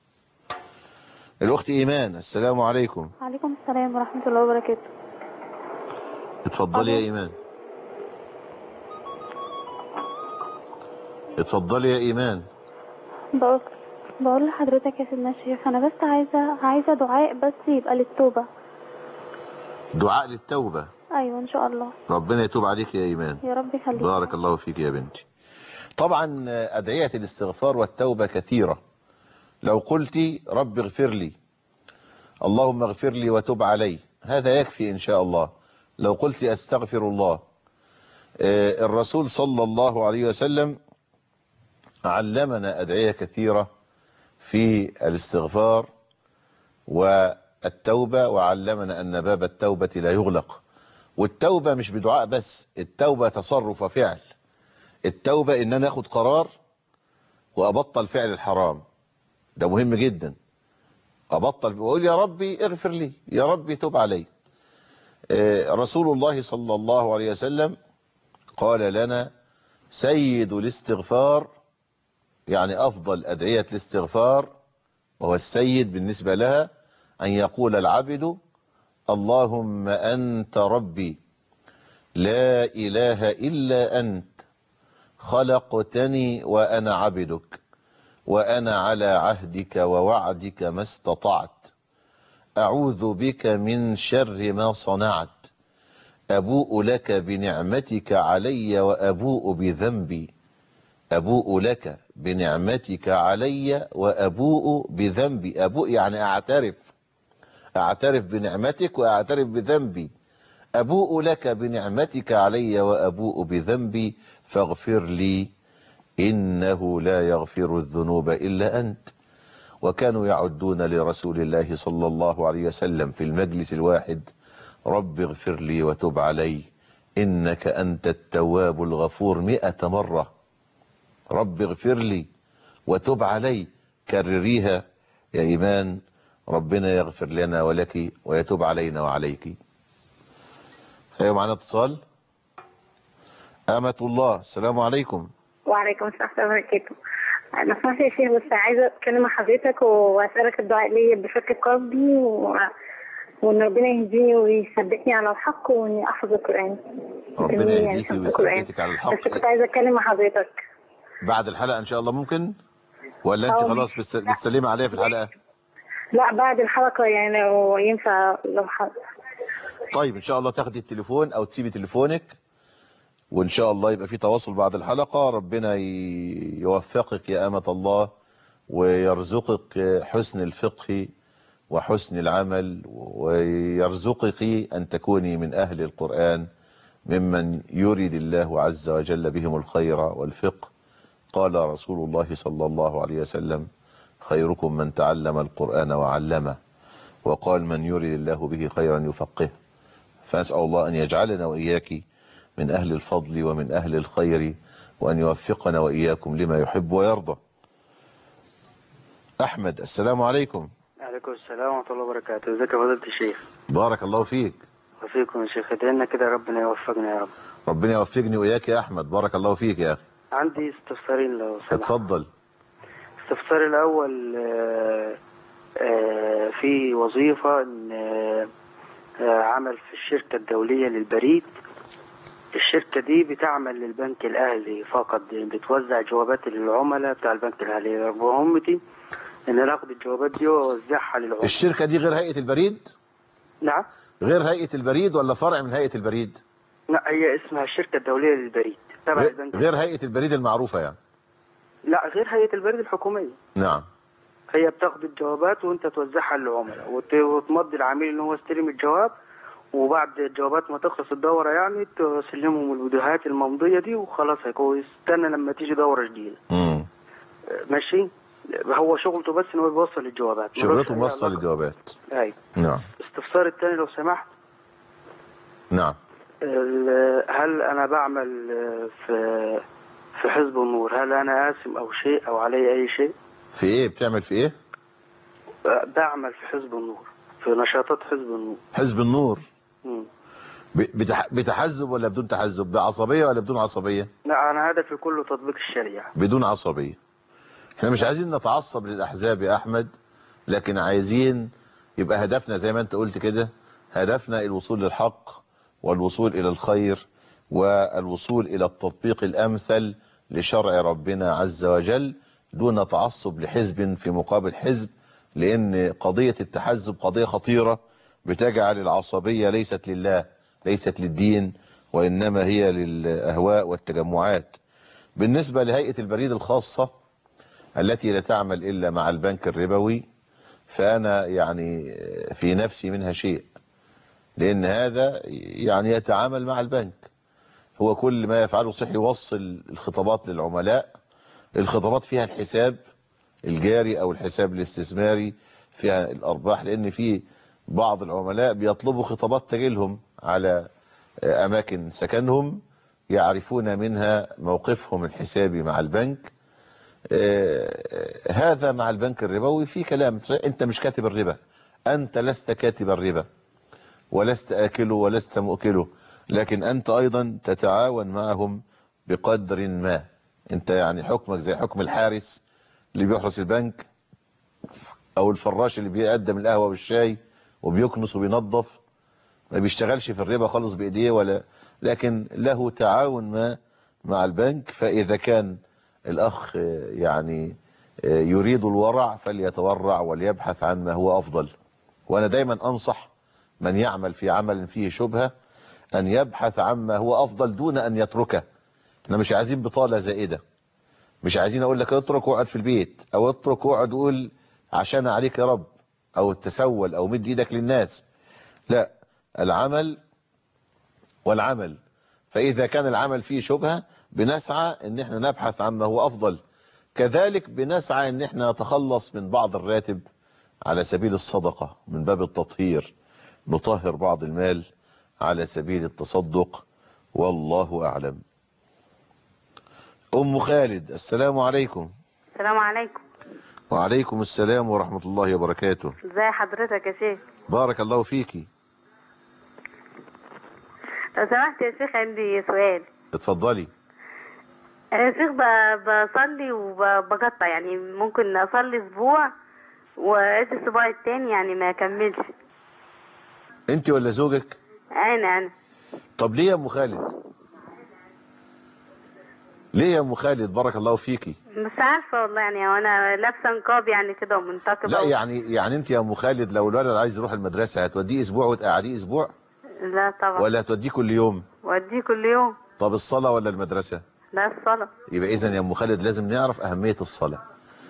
الاخت ايمان السلام عليكم عليكم السلام ورحمة الله وبركاته اتفضلي يا ايمان اتفضلي يا ايمان بقول بقول لحضرتك يا سيدنا الشيخ أنا بس عايزة عايزة دعاء بس يبقى للتوبة دعاء للتوبة أيوة إن شاء الله ربنا يتوب عليك يا ايمان يا رب يخليك بارك الله فيك يا بنتي طبعا أدعية الاستغفار والتوبة كثيرة لو قلت رب اغفر لي اللهم اغفر لي وتب علي هذا يكفي إن شاء الله لو قلت أستغفر الله آه، الرسول صلى الله عليه وسلم علمنا أدعية كثيرة في الاستغفار والتوبة وعلمنا أن باب التوبة لا يغلق والتوبة مش بدعاء بس التوبة تصرف وفعل التوبة ان انا اخد قرار وابطل فعل الحرام ده مهم جدا ابطل واقول يا ربي اغفر لي يا ربي تب علي آه، رسول الله صلى الله عليه وسلم قال لنا سيد الاستغفار يعني افضل ادعية الاستغفار وهو السيد بالنسبة لها ان يقول العبد اللهم أنت ربي لا إله إلا أنت خلقتني وأنا عبدك وأنا على عهدك ووعدك ما استطعت أعوذ بك من شر ما صنعت أبوء لك بنعمتك علي وأبوء بذنبي أبوء لك بنعمتك علي وأبوء بذنبي أبوء يعني أعترف أعترف بنعمتك وأعترف بذنبي أبوء لك بنعمتك علي وأبوء بذنبي فاغفر لي إنه لا يغفر الذنوب إلا أنت وكانوا يعدون لرسول الله صلى الله عليه وسلم في المجلس الواحد رب اغفر لي وتب علي إنك أنت التواب الغفور مئة مرة رب اغفر لي وتب علي كرريها يا إيمان ربنا يغفر لنا ولك ويتوب علينا وعليك ايوه معنا اتصال أمة الله السلام عليكم وعليكم السلام ورحمة الله وبركاته أنا سمعت يا شيخ بس عايزة أتكلم مع حضرتك وأسألك الدعاء ليا بفك قلبي و... وإن ربنا يهديني ويثبتني على الحق وإني أحفظ القرآن ربنا إني يعني يهديك أحفظ القرآن. ويثبتك على الحق بس كنت عايزة أتكلم مع حضرتك بعد الحلقة إن شاء الله ممكن ولا أنت أه، خلاص بتس- بتسلمي عليا في الحلقة لا بعد الحلقة يعني لو ينفع لو حد طيب إن شاء الله تاخدي التليفون أو تسيبي تليفونك وإن شاء الله يبقى في تواصل بعد الحلقة ربنا ي- يوفقك يا أمة الله ويرزقك حسن الفقه وحسن العمل ويرزقك أن تكوني من أهل القرآن ممن يريد الله عز وجل بهم الخير والفقه قال رسول الله صلى الله عليه وسلم خيركم من تعلم القرآن وعلمه وقال من يريد الله به خيرا يفقه فأسأل الله أن يجعلنا وإياك من أهل الفضل ومن أهل الخير وأن يوفقنا وإياكم لما يحب ويرضى أحمد السلام عليكم عليكم السلام ورحمة الله وبركاته ازيك يا فضيلة الشيخ بارك الله فيك وفيكم يا شيخ ادعينا كده ربنا يوفقنا يا رب ربنا يوفقني وإياك يا أحمد بارك الله فيك يا أخي عندي استفسارين لو سمحت اتفضل الاستفسار الأول آه، آه، في وظيفة إن آه، آه، عمل في الشركة الدولية للبريد الشركة دي بتعمل للبنك الأهلي فقط بتوزع جوابات للعملاء بتاع البنك الأهلي مهمتي إن أنا آخد الجوابات دي وأوزعها للعملاء الشركة دي غير هيئة البريد نعم غير هيئة البريد ولا فرع من هيئة البريد لا هي اسمها الشركة الدولية للبريد تبع غير- البنك غير هيئة البريد المعروفة يعني لا غير هيئة البريد الحكومية نعم هي بتاخد الجوابات وانت توزعها للعملاء وت- وتمضي العميل ان هو استلم الجواب وبعد الجوابات ما تخلص الدورة يعني تسلمهم الفيديوهات الممضية دي وخلاص هيكون يستنى لما تيجي دورة جديدة مم. ماشي هو شغلته بس ان هو بيوصل الجوابات ملوش شغلته أي موصل علاقة. الجوابات ايوه نعم الاستفسار الثاني لو سمحت نعم ال- هل انا بعمل في في حزب النور هل انا آثم او شيء او علي اي شيء في ايه بتعمل في ايه بعمل في حزب النور في نشاطات حزب النور حزب النور مم. ب- بتح- بتحزب ولا بدون تحزب بعصبية ولا بدون عصبية لا انا هدفي كله تطبيق الشريعه بدون عصبية احنا مش عايزين نتعصب للأحزاب يا أحمد لكن عايزين يبقى هدفنا زي ما انت قلت كده هدفنا الوصول للحق والوصول إلى الخير والوصول إلى التطبيق الأمثل لشرع ربنا عز وجل دون تعصب لحزب في مقابل حزب لأن قضية التحزب قضية خطيرة بتجعل العصبية ليست لله ليست للدين وإنما هي للأهواء والتجمعات بالنسبة لهيئة البريد الخاصة التي لا تعمل إلا مع البنك الربوي فأنا يعني في نفسي منها شيء لأن هذا يعني يتعامل مع البنك هو كل ما يفعله صح يوصل الخطابات للعملاء الخطابات فيها الحساب الجاري أو الحساب الاستثماري فيها الأرباح لأن في بعض العملاء بيطلبوا خطابات تجيلهم على أماكن سكنهم يعرفون منها موقفهم الحسابي مع البنك آه، هذا مع البنك الربوي في كلام انت مش كاتب الربا انت لست كاتب الربا ولست اكله ولست مؤكله لكن انت ايضا تتعاون معهم بقدر ما انت يعني حكمك زي حكم الحارس اللي بيحرس البنك او الفراش اللي بيقدم القهوة والشاي وبيكنس وبينظف ما بيشتغلش في الربا خالص بايديه ولا لكن له تعاون ما مع البنك فاذا كان الأخ يعني يريد الورع فليتورع وليبحث عن ما هو أفضل وأنا دايما أنصح من يعمل في عمل فيه شبهة أن يبحث عما هو أفضل دون أن يتركه احنا مش عايزين بطالة زائدة مش عايزين أقول لك اترك واقعد في البيت أو اترك واقعد قول عشان عليك يا رب أو التسول أو مد إيدك للناس لا العمل والعمل فإذا كان العمل فيه شبهة بنسعى ان احنا نبحث عما هو افضل كذلك بنسعى ان احنا نتخلص من بعض الراتب على سبيل الصدقة من باب التطهير نطهر بعض المال على سبيل التصدق والله اعلم ام خالد السلام عليكم السلام عليكم وعليكم السلام ورحمة الله وبركاته ازي حضرتك يا شيخ بارك الله فيكي لو سمحت يا شيخ عندي سؤال اتفضلي انا يا شيخ ب- بصلي وبقطع يعني ممكن اصلي اسبوع واجي الاسبوع التاني يعني ما اكملش انت ولا زوجك انا انا طب ليه يا ام خالد ليه يا ام خالد بارك الله فيكي مش عارفه والله يعني وانا لابسه نقاب يعني كده ومنتقبه لا و- يعني يعني انت يا ام خالد لو الولد عايز يروح المدرسه هتوديه اسبوع وتقعديه اسبوع لا طبعا ولا هتوديه كل يوم واديه كل يوم طب الصلاه ولا المدرسه لا الصلاه يبقى اذا يا ام خالد لازم نعرف اهميه الصلاه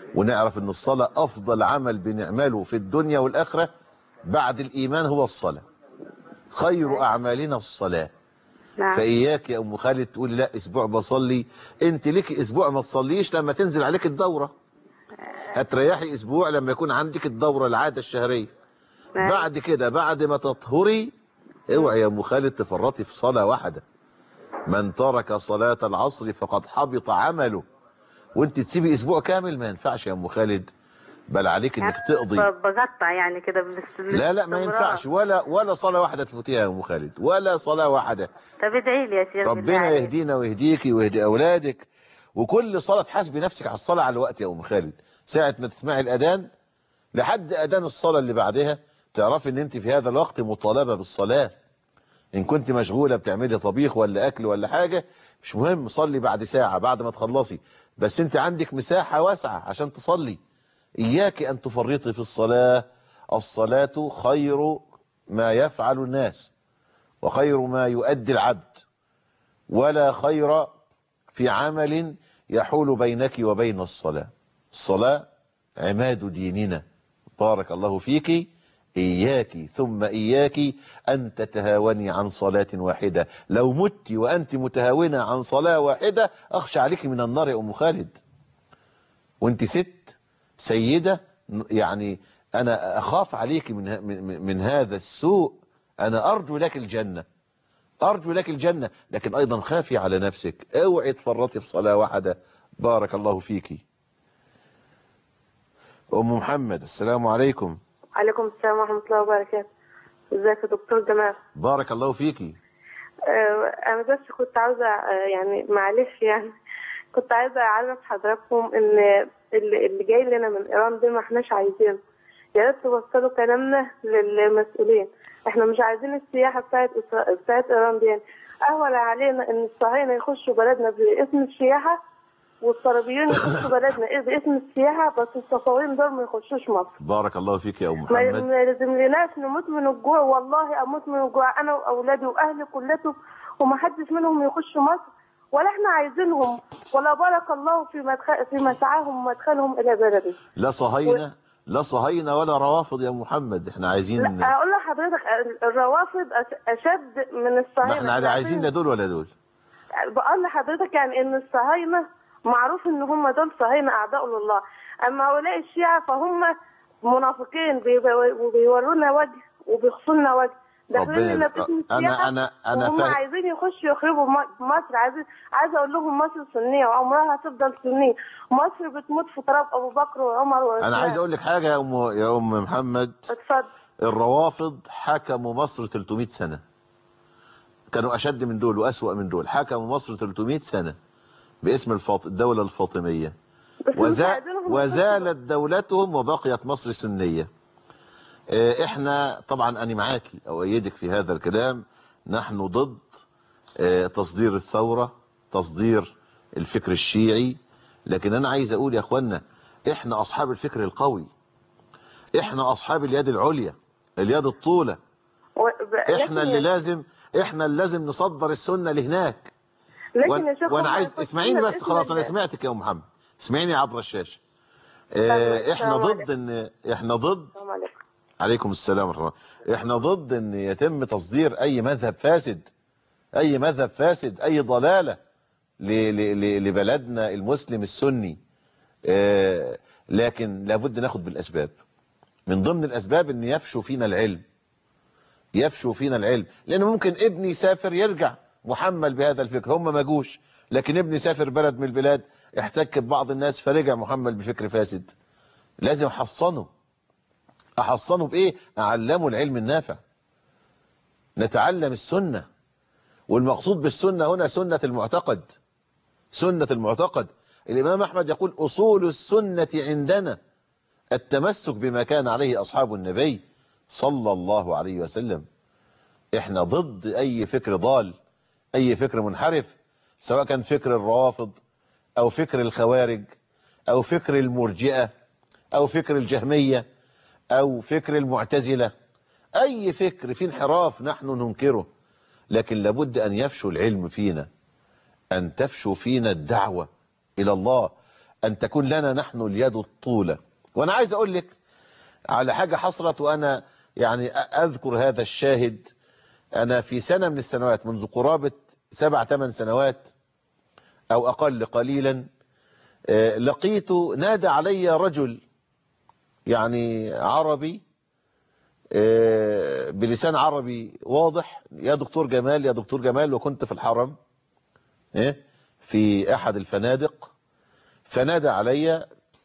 ونعرف ان الصلاة افضل عمل بنعمله في الدنيا والاخرة بعد الايمان هو الصلاة خير اعمالنا الصلاة نعم فاياك يا ام خالد تقولي لا اسبوع بصلي انت ليك اسبوع ما تصليش لما تنزل عليك الدورة هتريحي اسبوع لما يكون عندك الدورة العادة الشهرية نعم. بعد كده بعد ما تطهري اوعي يا ام خالد تفرطي في صلاة واحدة من ترك صلاة العصر فقد حبط عمله وانت تسيبي اسبوع كامل ما ينفعش يا ام خالد بل عليك انك تقضي ب- بقطع يعني كده بس لا لا ما ينفعش ولا ولا صلاة واحدة تفوتيها يا ام خالد ولا صلاة واحدة طب ادعي لي يا شيخ بالله ربنا عليك. يهدينا ويهديكي ويهدي اولادك وكل صلاة تحاسبي نفسك على الصلاة على الوقت يا ام خالد ساعة ما تسمعي الاذان لحد اذان الصلاة اللي بعدها تعرفي ان انت في هذا الوقت مطالبة بالصلاة ان كنت مشغولة بتعملي طبيخ ولا اكل ولا حاجة مش مهم صلي بعد ساعة بعد ما تخلصي بس انت عندك مساحة واسعة عشان تصلي اياك ان تفرطي في الصلاة الصلاة خير ما يفعل الناس وخير ما يؤدي العبد ولا خير في عمل يحول بينك وبين الصلاة الصلاة عماد ديننا بارك الله فيك إياك ثم إياك أن تتهاوني عن صلاة واحدة لو مت وأنت متهاونة عن صلاة واحدة أخشى عليك من النار يا أم خالد وأنت ست سيدة يعني أنا أخاف عليك من, ه- من, من هذا السوء أنا أرجو لك الجنة أرجو لك الجنة لكن أيضا خافي على نفسك اوعي تفرطي في صلاة واحدة بارك الله فيك أم محمد السلام عليكم عليكم السلام ورحمة الله وبركاته ازيك يا دكتور جمال بارك الله فيكي آه، انا بس كنت عاوزة آه، يعني معلش يعني كنت عايزة اعرف حضراتكم ان اللي اللي جاي لنا من ايران ده ما احناش عايزينه يا ريت توصلوا كلامنا للمسؤولين احنا مش عايزين السياحة بتاعت إسرا- بتاعت ايران دي يعني اهون علينا ان الصهاينة يخشوا بلدنا باسم السياحة والصليبيين يخشوا بلدنا إيه باسم السياحة بس الصفويين دول ما يخشوش مصر بارك الله فيك يا أم ما محمد ما يلزملناش نموت من الجوع والله اموت من الجوع انا واولادي واهلي كلته وما حدش منهم يخش مصر ولا احنا عايزينهم ولا بارك الله في مدخل في مسعاهم ومدخلهم الى بلدي لا صهاينة لا صهاينة ولا روافض يا أم محمد احنا عايزين لا اقول لحضرتك الروافض أش- اشد من ما الصهاينه احنا عايزين لا دول ولا دول بقول لحضرتك يعني ان الصهاينه معروف ان هم دول صهاينه اعداء لله اما هؤلاء الشيعة فهم منافقين بيبقوا- وبيورونا وجه وبيخصلنا وجه داخلين ربنا لنا يبقى- باسم أنا- السياحة أنا- أنا وهم فاهم. عايزين يخشوا يخربوا م- مصر عايزين عايزه اقول لهم مصر سنيه وعمرها هتفضل سنيه مصر بتموت في تراب ابو بكر وعمر وعثمان أنا عايز أقول لك حاجة يا أم يا أم محمد اتفضل الروافض حكموا مصر 300 سنة كانوا أشد من دول وأسوأ من دول حكموا مصر 300 سنة باسم الفاط... الدولة الفاطمية بس مش وزا... عايزينهم وزالت دولتهم وبقيت مصر سنية آه، احنا طبعا أنا معاكي أو أيدك في هذا الكلام نحن ضد آه، تصدير الثورة تصدير الفكر الشيعي لكن أنا عايز أقول يا أخوانا احنا أصحاب الفكر القوي احنا أصحاب اليد العليا اليد الطولة و... ب- لكن احنا اللي يا- لازم احنا اللي لازم نصدر السنة لهناك لكن وأنا- يا شيخ وانا هم عايز يخشوا اسمعيني لنا بس باسم خلاص انا ال- سمعتك يا ام محمد اسمعيني عبر الشاشة تمام، اه احنا السلام ضد ان احنا ضد السلام عليكم عليكم السلام ورحمة الله احنا ضد ان يتم تصدير اي مذهب فاسد اي مذهب فاسد اي ضلالة ل- ل- ل- لبلدنا المسلم السني اه لكن لابد ناخد بالاسباب من ضمن الاسباب ان يفشو فينا العلم يفشو فينا العلم لان ممكن ابني يسافر يرجع محمل بهذا الفكر هم ما جوش لكن ابني سافر بلد من البلاد احتك ببعض الناس فرجع محمل بفكر فاسد لازم احصنه احصنه بايه اعلمه العلم النافع نتعلم السنة والمقصود بالسنة هنا سنة المعتقد سنة المعتقد الامام احمد يقول اصول السنة عندنا التمسك بما كان عليه اصحاب النبي صلى الله عليه وسلم احنا ضد اي فكر ضال اي فكر منحرف سواء كان فكر الروافض او فكر الخوارج او فكر المرجئة او فكر الجهمية او فكر المعتزلة اي فكر في انحراف نحن ننكره لكن لابد ان يفشو العلم فينا ان تفشو فينا الدعوة الى الله أن تكون لنا نحن اليد الطولة وأنا عايز أقول لك على حاجة حصلت وأنا يعني أذكر هذا الشاهد أنا في سنة من السنوات منذ قرابة سبع ثمان سنوات أو أقل قليلا آه، لقيت نادى علي رجل يعني عربي آه، بلسان عربي واضح يا دكتور جمال يا دكتور جمال وكنت في الحرم إيه؟ في أحد الفنادق فنادى علي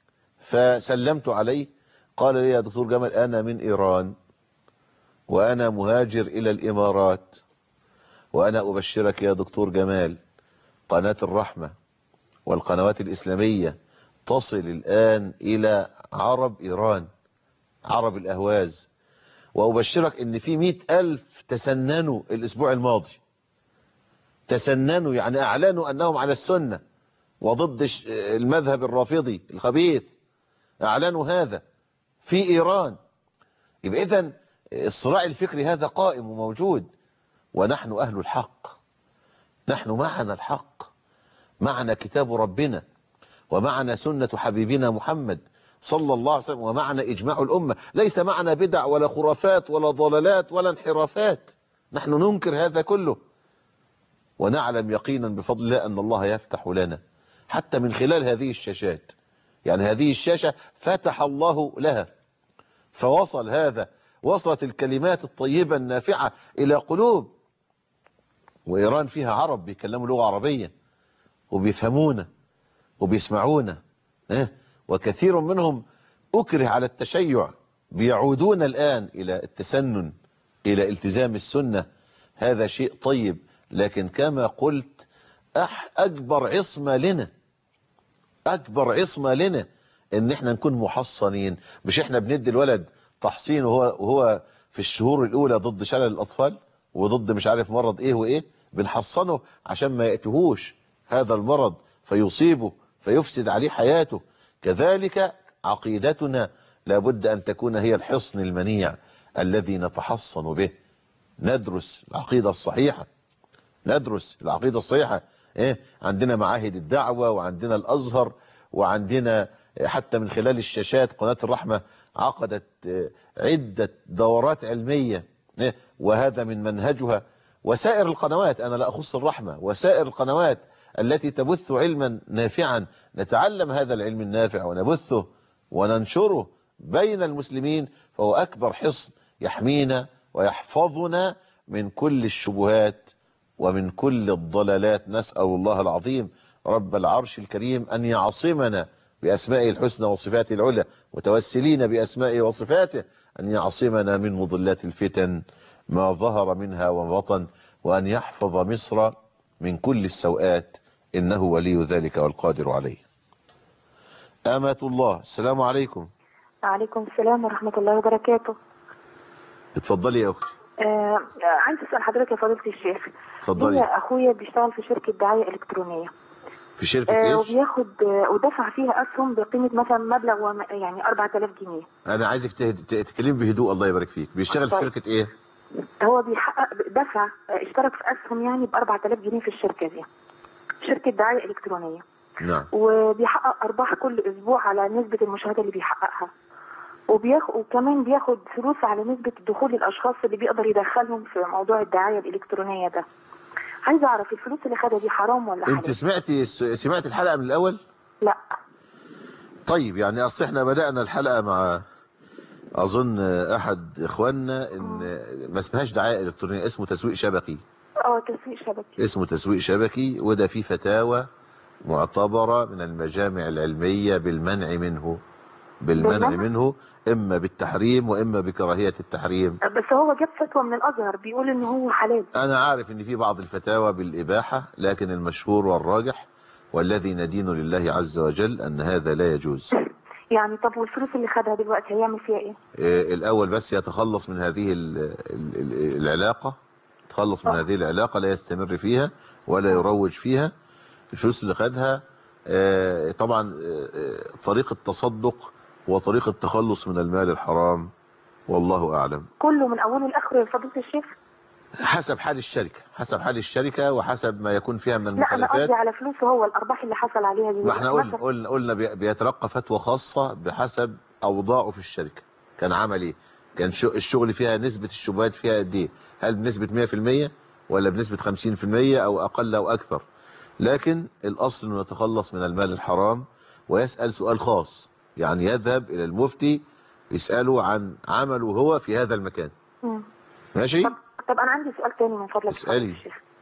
فسلمت عليه قال لي يا دكتور جمال أنا من إيران وأنا مهاجر إلى الإمارات وأنا أبشرك يا دكتور جمال قناة الرحمة والقنوات الإسلامية تصل الآن إلى عرب إيران عرب الأهواز وأبشرك إن في مئة ألف تسننوا الأسبوع الماضي تسننوا يعني أعلنوا أنهم على السنة وضد ش- المذهب الرافضي الخبيث أعلنوا هذا في إيران يبقى إذن الصراع الفكري هذا قائم وموجود ونحن أهل الحق نحن معنا الحق معنا كتاب ربنا ومعنا سنة حبيبنا محمد صلى الله عليه وسلم ومعنا إجماع الأمة ليس معنا بدع ولا خرافات ولا ضلالات ولا انحرافات نحن ننكر هذا كله ونعلم يقينا بفضل الله أن الله يفتح لنا حتى من خلال هذه الشاشات يعني هذه الشاشة فتح الله لها فوصل هذا وصلت الكلمات الطيبة النافعة إلى قلوب وإيران فيها عرب بيكلموا لغة عربية وبيفهمونا وبيسمعونا إيه؟ وكثير منهم أكره على التشيع بيعودون الآن إلى التسنن إلى التزام السنة هذا شيء طيب لكن كما قلت أح أكبر عصمة لنا أكبر عصمة لنا إن إحنا نكون محصنين مش إحنا بندي الولد تحصين وهو, وهو في الشهور الأولى ضد شلل الأطفال وضد مش عارف مرض إيه وإيه بنحصنه عشان ما يأتيهوش هذا المرض فيصيبه فيفسد عليه حياته كذلك عقيدتنا لابد أن تكون هي الحصن المنيع الذي نتحصن به ندرس العقيدة الصحيحة ندرس العقيدة الصحيحة إيه؟ عندنا معاهد الدعوة وعندنا الأزهر وعندنا حتى من خلال الشاشات قناة الرحمة عقدت آه، عدة دورات علمية إيه؟ وهذا من منهجها وسائر القنوات أنا لا أخص الرحمة وسائر القنوات التي تبث علما نافعا نتعلم هذا العلم النافع ونبثه وننشره بين المسلمين فهو أكبر حصن يحمينا ويحفظنا من كل الشبهات ومن كل الضلالات نسأل الله العظيم رب العرش الكريم أن يعصمنا بأسمائه الحسنى وصفاته العلى متوسلين بأسمائه وصفاته أن يعصمنا من مضلات الفتن ما ظهر منها وما بطن وأن يحفظ مصر من كل السوءات إنه ولي ذلك والقادر عليه أمة الله السلام عليكم وعليكم السلام ورحمة الله وبركاته اتفضلي يا أختي آه عايز أسأل حضرتك يا فضيلة الشيخ اتفضلي هي أخويا بيشتغل في شركة دعاية إلكترونية في شركة آه إيش وبياخد آه ودفع فيها أسهم بقيمة مثلا مبلغ وم- يعني 4000 جنيه أنا عايزك تهد- ت- تتكلمي بهدوء الله يبارك فيك بيشتغل في طيب. شركة إيه هو بيحقق دفع آه اشترك في أسهم يعني ب 4000 جنيه في الشركة دي شركة دعاية إلكترونية نعم وبيحقق أرباح كل أسبوع على نسبة المشاهدة اللي بيحققها وبياخد وكمان بياخد فلوس على نسبة دخول الأشخاص اللي بيقدر يدخلهم في موضوع الدعاية الإلكترونية ده عايزة أعرف الفلوس اللي خدها دي حرام ولا أنت حلال؟ سمعتي الس- سمعت الحلقة من الأول لا طيب يعني أصل إحنا بدأنا الحلقة مع أظن أحد إخواننا إن ما اسمهاش دعاية إلكترونية اسمه تسويق شبكي اه تسويق شبكي اسمه تسويق شبكي وده فيه فتاوى معتبرة من المجامع العلمية بالمنع منه بالمنع بالمنع؟ منه إما بالتحريم وإما بكراهية التحريم بس هو جاب فتوى من الأزهر بيقول إن هو حلال أنا عارف إن في بعض الفتاوى بالإباحة لكن المشهور والراجح والذي ندين لله عز وجل أن هذا لا يجوز يعني طب والفلوس اللي خدها دلوقتي هيعمل فيها إيه؟ آه، الأول بس يتخلص من هذه ال- ال- ال- العلاقة تخلص من هذه العلاقة لا يستمر فيها ولا يروج فيها الفلوس اللي خدها آه، طبعا آه، آه، طريق التصدق وطريق التخلص من المال الحرام والله أعلم كله من أوله لآخره يا فضيلة الشيخ حسب حال الشركة حسب حال الشركة وحسب ما يكون فيها من لا انا المخالفات قصدي على فلوسه هو الارباح اللي حصل عليها دي ما احنا قلنا مثلا- قلنا قلنا بي- بيتلقى فتوى خاصة بحسب أوضاعه في الشركة كان عمل ايه كان شو- الشغل فيها نسبة الشبهات فيها قد ايه هل بنسبة 100% ولا بنسبة 50% أو أقل أو أكثر لكن الأصل أنه يتخلص من المال الحرام ويسأل سؤال خاص يعني يذهب إلى المفتي يسأله عن عمله هو في هذا المكان مم. ماشي طب انا عندي سؤال تاني من فضلك اسألي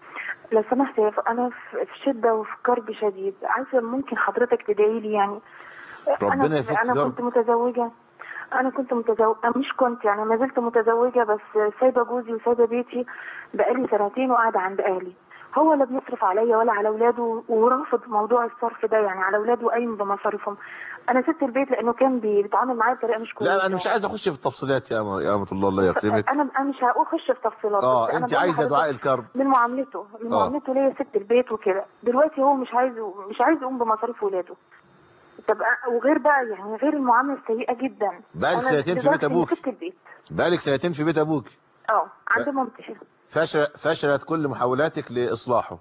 لو سمحت يا ف- انا في في شده وفي كرب شديد عايزه ممكن حضرتك تدعي لي يعني ربنا انا يفك انا كرب. كنت متزوجه انا كنت متزوجه مش كنت يعني ما زلت متزوجه بس سايبه جوزي وسايبه بيتي بقالي سنتين وقاعده عند اهلي هو لا بيصرف عليا ولا على اولاده ورافض موضوع الصرف ده يعني على اولاده قايم بمصاريفهم انا سبت البيت لانه كان بي- بيتعامل معايا بطريقه مش كويسه لا أنا مش عايز أخش في التفصيلات يا أم- يا أمة الله الله يكرمك انا انا مش هخش في تفصيلات اه بس أنا أنت بقول عايزة لحضرتك دعاء الكرب من معاملته من آه. معاملته ليا ست البيت وكده دلوقتي هو مش عايز مش عايز يقوم بمصاريف ولاده طب أ- وغير بقى يعني غير المعامله السيئه جدا بقالك أنا سنتين في لدرجة بيت إني أبوك. سبت البيت بقالك سنتين في بيت أبوك اه عند مامتي فشل فشلت كل محاولاتك لإصلاحه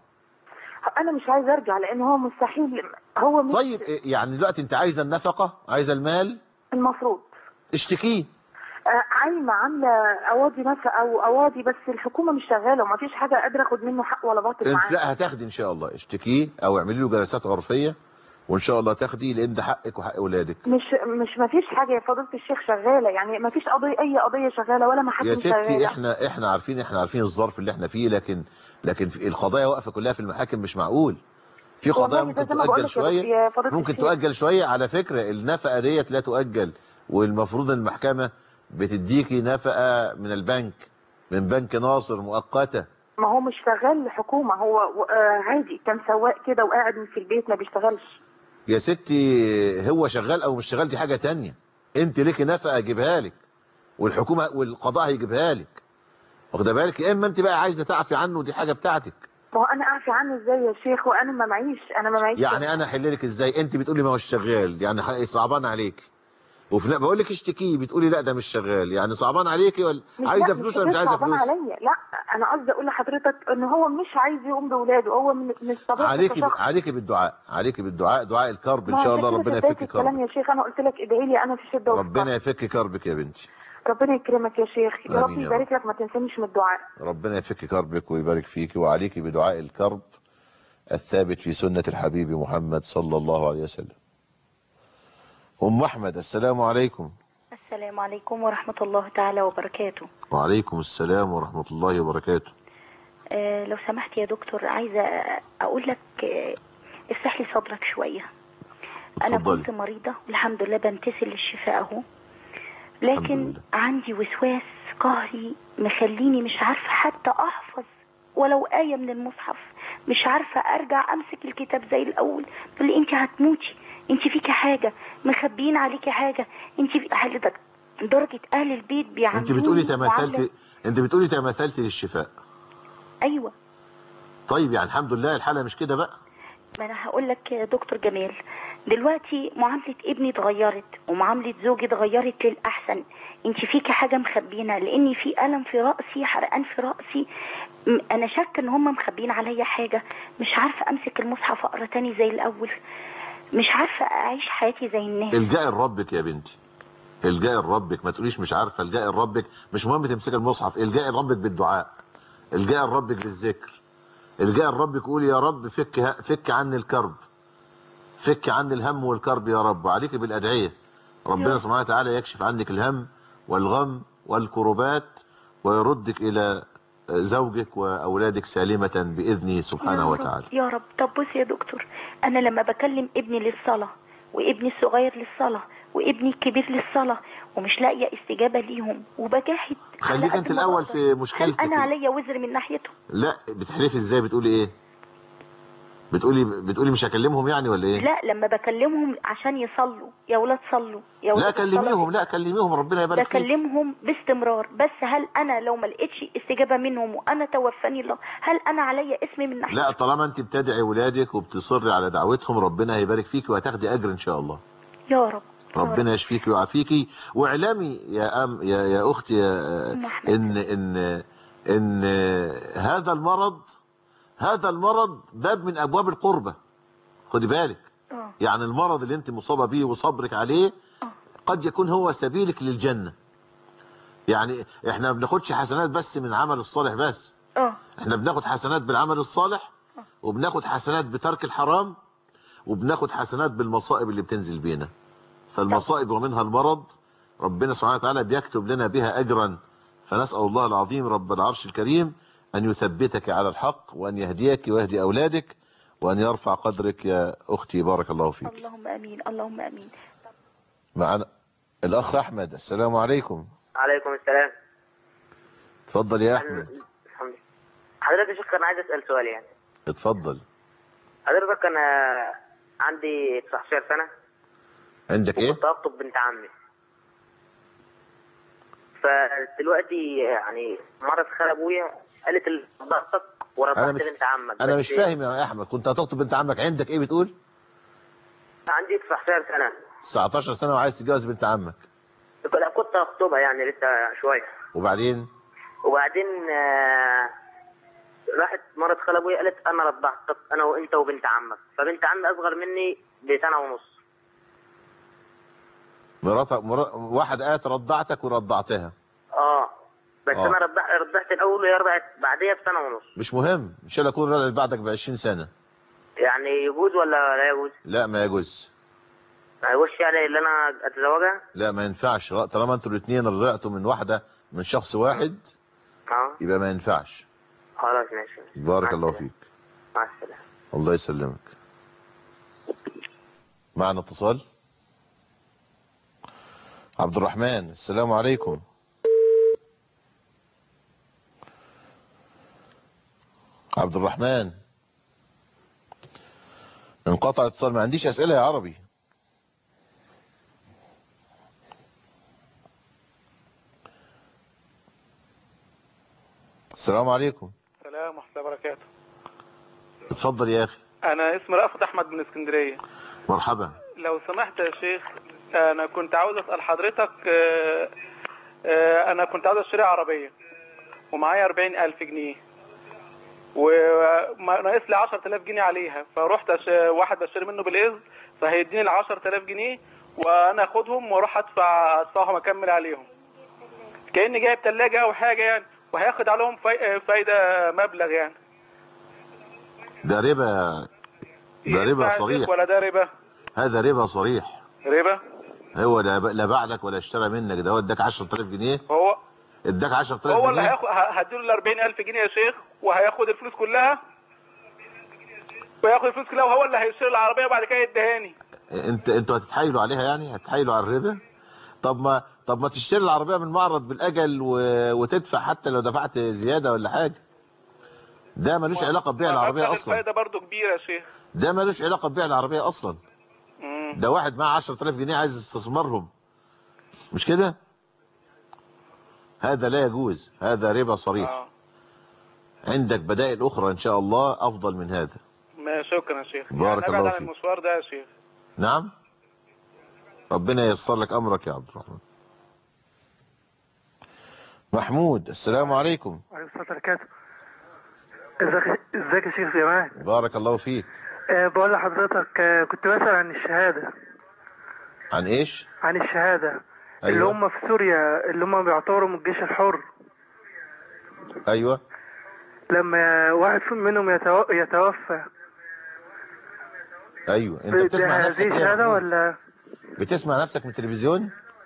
انا مش عايزه ارجع لان هو مستحيل هو مش طيب إيه يعني دلوقتي انت عايزه النفقه عايزه المال المفروض اشتكيه آه، عايمه عامله اواضي نفقه او اواضي بس الحكومه مش شغاله وما فيش حاجه قادره اخد منه حق ولا باطل انت معاه لا هتاخدي ان شاء الله اشتكيه او اعملي له جلسات غرفيه وان شاء الله تاخدي لان ده حقك وحق اولادك مش مش ما فيش حاجه يا فضيله الشيخ شغاله يعني ما فيش قضيه اي قضيه شغاله ولا محاكم يا ستي شغاله احنا احنا عارفين احنا عارفين الظرف اللي احنا فيه لكن لكن في القضايا واقفه كلها في المحاكم مش معقول في قضايا والله ده ممكن زي ما بقول تؤجل لك يا- شويه يا فضيلة ممكن الشيخ. تؤجل شويه على فكره النفقه ديت لا تؤجل والمفروض ان المحكمه بتديكي نفقه من البنك من بنك ناصر مؤقته ما هو مش شغال حكومه هو و- آه، عادي كان سواق كده وقاعد في البيت ما بيشتغلش يا ستي هو شغال او مش شغال دي حاجة تانية انت ليكي نفقة اجيبها لك والحكومة والقضاء هيجيبها لك واخده بالك يا اما انت بقى عايزة تعفي عنه دي حاجة بتاعتك ما هو انا اعفي عنه ازاي يا شيخ وانا ما معيش انا ما معيش يعني انا احل لك ازاي انت بتقولي ما هوش شغال يعني ح- صعبان عليك وفي لا بقول لك اشتكيه بتقولي لا ده مش شغال يعني صعبان عليكي ولا مش عايزة لا، فلوس ولا مش حكاية عايزة صعبان فلوس عليا لا انا قصدي اقول لحضرتك ان هو مش عايز يقوم باولاده هو من من طبيعته عليكي ب... كشخص. عليكي بالدعاء عليكي بالدعاء دعاء الكرب ان ما شاء عشان الله كده ربنا في بداية يفك الكلام كربك يا شيخ انا قلت لك ادعي لي انا في شده وفي ربنا يفك كربك يا بنتي ربنا يكرمك يا شيخ يا رب آمين يا يبارك لك ما تنسانيش من الدعاء ربنا يفك كربك ويبارك فيك وعليك بدعاء الكرب الثابت في سنة الحبيب محمد صلى الله عليه وسلم أم أحمد السلام عليكم السلام عليكم ورحمة الله تعالى وبركاته وعليكم السلام ورحمة الله وبركاته آه لو سمحت يا دكتور عايزة أقول لك آه افتح لي صدرك شوية أنا اتفضلي. كنت مريضة والحمد لله بمتثل للشفاء أهو لكن عندي وسواس قهري مخليني مش عارفة حتى أحفظ ولو آية من المصحف مش عارفة أرجع أمسك الكتاب زي الأول تقول لي أنت هتموتي أنت فيكي حاجة مخبيين عليكي حاجة أنت في حالتك درجة أهل البيت بيعاملوني أنت بتقولي معاملة- تمثلت أنت بتقولي تمثلت للشفاء أيوة طيب يعني الحمد لله الحالة مش كده بقى ما انا هقول لك يا دكتور جمال دلوقتي معاملة ابني اتغيرت ومعاملة زوجي اتغيرت للأحسن انت فيكي حاجة مخبينها لاني في ألم في رأسي حرقان في رأسي م- انا شاكة ان هم مخبين عليا حاجة مش عارفة امسك المصحف اقرا تاني زي الاول مش عارفة اعيش حياتي زي الناس الجاء لربك يا بنتي الجاء لربك ما تقوليش مش عارفة الجاء لربك مش مهم تمسك المصحف الجاء لربك بالدعاء الجاء لربك بالذكر الجاء لربك قولي يا رب فك فك عني الكرب فك عني الهم والكرب يا رب وعليك بالأدعية ربنا سبحانه وتعالى يكشف عنك الهم والغم والكربات ويردك إلى زوجك وأولادك سالمة بإذنه سبحانه يا وتعالى رب يا رب طب بص يا دكتور انا لما بكلم ابني للصلاة وابني الصغير للصلاة وابني الكبير للصلاة ومش لاقية استجابة ليهم وبجاهد على خليك قد انت ما الأول بقدر. في هل مشكلتك انا عليا وزر من ناحيتهم لا بتحلفي ازاي بتقولي ايه بتقولي بتقولي مش هكلمهم يعني ولا ايه لا لما بكلمهم عشان يصلوا يا ولاد صلوا يا ولاد لا الصلاة كلميهم لا كلميهم ربنا يبارك فيك بكلمهم باستمرار بس هل انا لو ما لقيتش استجابه منهم وانا توفاني الله هل انا عليا اسم من ناحيه لا طالما انت بتدعي ولادك وبتصري على دعوتهم ربنا هيبارك فيك وهتاخدي اجر ان شاء الله يا رب ربنا يشفيك ويعافيكي واعلمي يا أم يا يا اختي يا ان ان ان هذا المرض هذا المرض باب من ابواب القربة خدي بالك اه يعني المرض اللي انت مصابة بيه وصبرك عليه قد يكون هو سبيلك للجنة يعني احنا ما بناخدش حسنات بس من عمل الصالح بس اه احنا بناخد حسنات بالعمل الصالح وبناخد حسنات بترك الحرام وبناخد حسنات بالمصائب اللي بتنزل بينا فالمصائب ومنها المرض ربنا سبحانه وتعالى بيكتب لنا بها أجرا فنسأل الله العظيم رب العرش الكريم أن يثبتك على الحق وأن يهديك ويهدي أولادك وأن يرفع قدرك يا أختي بارك الله فيك اللهم امين اللهم امين معنا الأخ أحمد السلام عليكم عليكم السلام اتفضل يا أحمد الحمد لله حضرتك يا شيخ انا عايز اسال سؤال يعني اتفضل حضرتك انا عندي 19 سنه عندك ايه كنت اخطب بنت عمي فدلوقتي يعني مرة خال ابويا قالت ال- ضغطك أنا ورفعت مش بنت عمك أنا بس مش فاهم يا أحمد كنت هتخطب بنت عمك عندك إيه بتقول عندي 19 سنة 19 سنة وعايز تتجوز بنت عمك لا كنت هخطبها يعني لسه شوية وبعدين وبعدين آه، راحت مرة خال ابويا قالت انا رضعتك انا وانت وبنت عمك فبنت عمي اصغر مني بسنة ونص مراتك مرا... واحد قالت رضعتك ورضعتها اه بس آه. انا رضعت رضعت الاول وهي رضعت بعديها بسنة ونص مش مهم ان شاء الله يكون رضعت بعدك ب 20 سنة يعني يجوز ولا لا يجوز؟ لا ما يجوز ما يجوزش يعني اللي انا اتزوجها؟ لا ما ينفعش طالما انتوا الاثنين رضعتوا من واحدة من شخص واحد اه يبقى ما ينفعش خلاص ماشي بارك الله فيك مع السلامة الله يسلمك معنا اتصال عبد الرحمن السلام عليكم عبد الرحمن انقطع الاتصال ما عنديش اسئله يا عربي السلام عليكم السلام ورحمة الله وبركاته اتفضل يا اخي أنا اسمي رأفت أحمد من اسكندرية مرحبا لو سمحت يا شيخ أنا كنت عاوز أسأل حضرتك آه، آه، أنا كنت عاوز أشتري عربية ومعايا أربعين ألف جنيه وناقص لي 10000 جنيه عليها فرحت أش... واحد بشتري منه بالإذن فهيديني ال 10000 جنيه وأنا أخدهم وأروح أدفع أدفعهم أكمل عليهم كأني جايب تلاجة أو حاجة يعني وهياخد عليهم فاي... فايدة مبلغ يعني ده ربا ده ربا ينفع يا شيخ صريح ولا ده ربا هذا ربا صريح ربا هو لا لا باع لك ولا اشترى منك ده هو اداك 10000 جنيه هو اداك 10000 هو اللي جنيه هياخد ه- هديله ال 40000 جنيه يا شيخ وهياخد الفلوس كلها وياخد الفلوس كلها وهو اللي هيشتري العربيه وبعد كده يديهاني انت انتوا هتتحايلوا عليها يعني هتتحايلوا على الربا طب ما طب ما تشتري العربيه من معرض بالاجل و... وتدفع حتى لو دفعت زياده ولا حاجه ده ملوش علاقه ببيع العربيه مبلغ اصلا الفايده برضو كبير يا شيخ ده ملوش علاقه ببيع العربيه اصلا مم. ده واحد معاه 10000 جنيه عايز يستثمرهم مش كده هذا لا يجوز هذا ربا صريح آه. عندك بدائل اخرى ان شاء الله افضل من هذا ما شكرا يا شيخ بارك يعني الله ابعد عن فيك. المشوار ده يا شيخ نعم ربنا ييسر لك امرك يا عبد الرحمن محمود السلام عليكم عليكم السلام وبركاته ازيك ازيك يا شيخ جمال بارك الله فيك أه بقول لحضرتك أه كنت بسأل عن الشهادة عن ايش عن الشهادة اللي أيوة. هم في سوريا اللي هم بيعتبروا من الجيش الحر ايوه لما واحد فيهم منهم يتو... يتوفى ايوه انت ده بتسمع هذه نفسك إيه يا شهادة محمود؟ ولا بتسمع نفسك من التلفزيون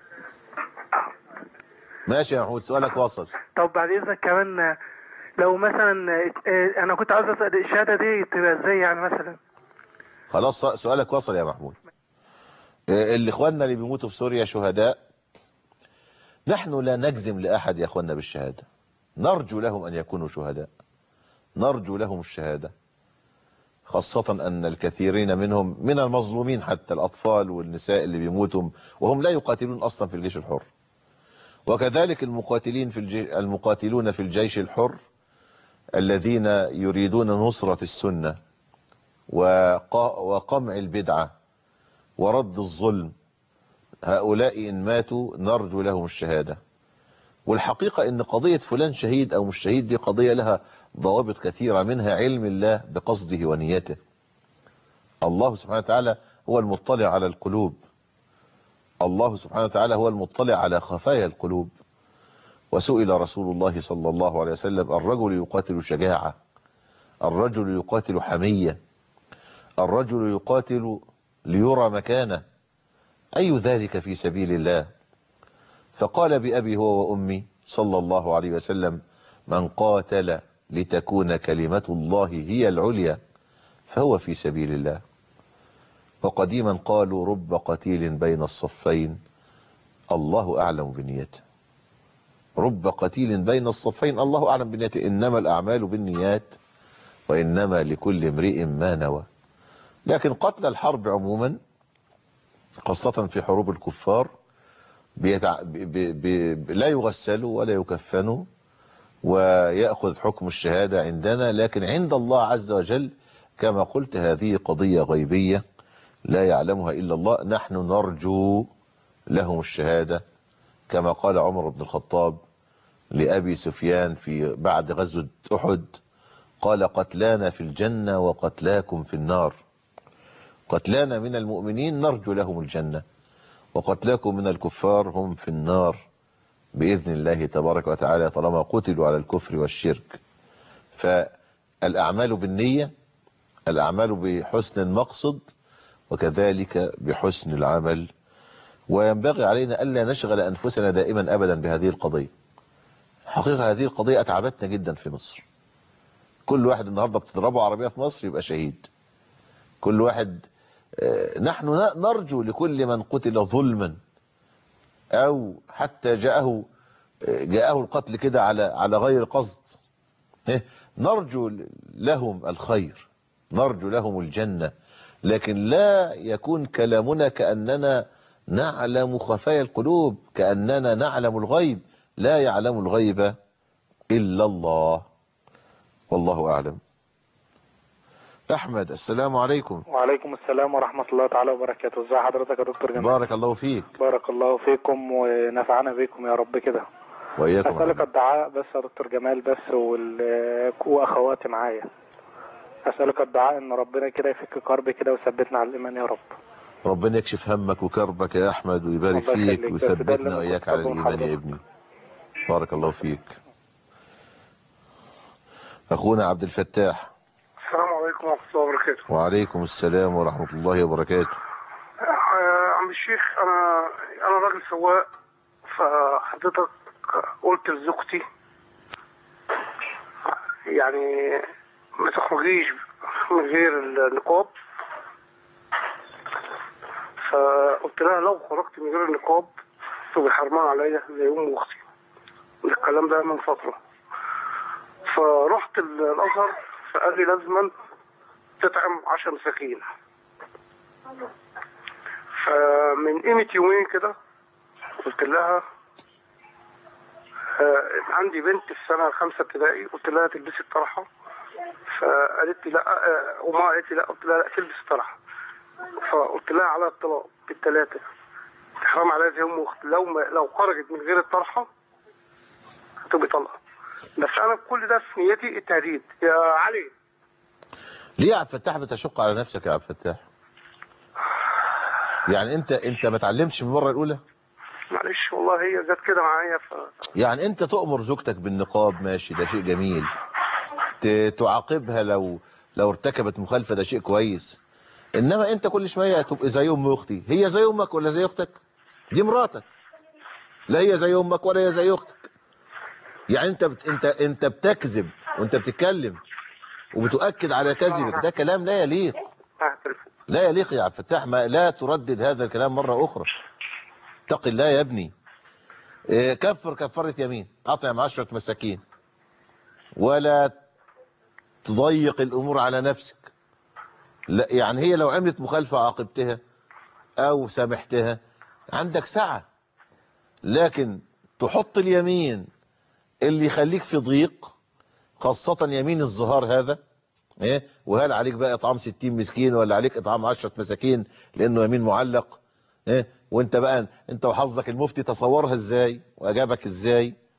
ماشي يا محمود سؤالك واصل طب بعد اذنك كمان آه، لو مثلا آه، انا كنت عاوز اسال الشهاده دي تبقى ازاي يعني مثلا خلاص سؤالك وصل يا محمود آه، اللي اخواننا اللي بيموتوا في سوريا شهداء نحن لا نجزم لاحد يا اخواننا بالشهاده نرجو لهم ان يكونوا شهداء نرجو لهم الشهاده خاصة أن الكثيرين منهم من المظلومين حتى الأطفال والنساء اللي بيموتوا وهم لا يقاتلون أصلا في الجيش الحر وكذلك المقاتلين في الجيش المقاتلون في الجيش الحر الذين يريدون نصرة السنة وق- وقمع البدعة ورد الظلم هؤلاء إن ماتوا نرجو لهم الشهادة والحقيقة ان قضية فلان شهيد او مش شهيد دي قضية لها ضوابط كثيرة منها علم الله بقصده ونيته الله سبحانه وتعالى هو المطلع على القلوب الله سبحانه وتعالى هو المطلع على خفايا القلوب وسئل رسول الله صلى الله عليه وسلم الرجل يقاتل شجاعة الرجل يقاتل حمية الرجل يقاتل ليرى مكانه أي ذلك في سبيل الله فقال بأبي هو وأمي صلى الله عليه وسلم من قاتل لتكون كلمة الله هي العليا فهو في سبيل الله وقديما قالوا رب قتيل بين الصفين الله أعلم بنيته رب قتيل بين الصفين الله أعلم بنيته إنما الأعمال بالنيات وإنما لكل امرئ ما نوى لكن قتل الحرب عموما خاصة في حروب الكفار بيتع... ب... ب... ب... لا يغسلوا ولا يكفنوا ويأخذ حكم الشهادة عندنا لكن عند الله عز وجل كما قلت هذه قضية غيبية لا يعلمها إلا الله نحن نرجو لهم الشهادة كما قال عمر بن الخطاب لأبي سفيان في بعد غزوة أحد قال قتلانا في الجنة وقتلاكم في النار قتلانا من المؤمنين نرجو لهم الجنة وقتلاكم من الكفار هم في النار بإذن الله تبارك وتعالى طالما قتلوا على الكفر والشرك فالأعمال بالنية الأعمال بحسن المقصد وكذلك بحسن العمل وينبغي علينا ألا نشغل أنفسنا دائما أبدا بهذه القضية حقيقة هذه القضية أتعبتنا جدا في مصر كل واحد النهاردة بتضربه عربية في مصر يبقى شهيد كل واحد نحن نرجو لكل من قتل ظلما أو حتى جاءه جاءه القتل كده على على غير قصد نرجو لهم الخير نرجو لهم الجنة لكن لا يكون كلامنا كأننا نعلم خفايا القلوب كأننا نعلم الغيب لا يعلم الغيب إلا الله والله أعلم أحمد السلام عليكم وعليكم السلام ورحمة الله تعالى وبركاته ازي حضرتك يا دكتور جمال بارك الله فيك بارك الله فيكم ونفعنا بكم يا رب كده وإياكم أسألك الدعاء بس يا دكتور جمال بس وال... وأخواتي معايا أسألك الدعاء إن ربنا كده يفك كربي كده ويثبتنا على الإيمان يا رب ربنا يكشف همك وكربك يا أحمد ويبارك فيك ويثبتنا وإياك على الإيمان يا ابني بارك الله فيك أخونا عبد الفتاح السلام عليكم ورحمة الله وبركاته وعليكم السلام ورحمة الله وبركاته آه، عم الشيخ أنا أنا راجل سواق فحضرتك قلت لزوجتي يعني ما تخرجيش من غير النقاب فقلت لها لو خرجت من غير النقاب تبقى حرمان عليا زي أم أختي الكلام ده من فترة فرحت الأزهر فقال لي لازما تطعم عشر مساكين فمن قيمة يومين كده قلت لها آه عندي بنت في سنة خمسة ابتدائي قلت لها تلبسي الطرحة فقالت لي لا آه وما قالت لي لا قلت لها لا تلبس الطرحة فقلت لها على الطلاق بالثلاثة حرام عليها زي ام اختي لو ما لو خرجت من غير الطرحة هتبقى طلقة بس انا كل ده في نيتي التهديد يا علي ليه يا عبد الفتاح بتشق على نفسك يا عبد الفتاح يعني انت انت ما اتعلمتش من المره الاولى معلش والله هي جت كده معايا ف يعني انت تؤمر زوجتك بالنقاب ماشي ده شيء جميل ت- تعاقبها لو لو ارتكبت مخالفه ده شيء كويس انما انت كل شويه تبقى زي ام اختي هي زي امك ولا زي اختك دي مراتك لا هي زي امك ولا هي زي اختك يعني انت بت... انت انت بتكذب وانت بتتكلم وبتؤكد على كذبك ده كلام لا يليق لا يليق يا عبد الفتاح ما لا تردد هذا الكلام مرة أخرى اتق الله يا ابني إيه، كفر كفارة يمين أطعم عشرة مساكين ولا تضيق الأمور على نفسك لا يعني هي لو عملت مخالفة عاقبتها أو سامحتها عندك سعة لكن تحط اليمين اللي يخليك في ضيق خاصة يمين الظهار هذا ايه وهل عليك بقى اطعام 60 مسكين ولا عليك اطعام 10 مساكين لانه يمين معلق ايه وانت بقى انت وحظك المفتي تصورها ازاي واجابك ازاي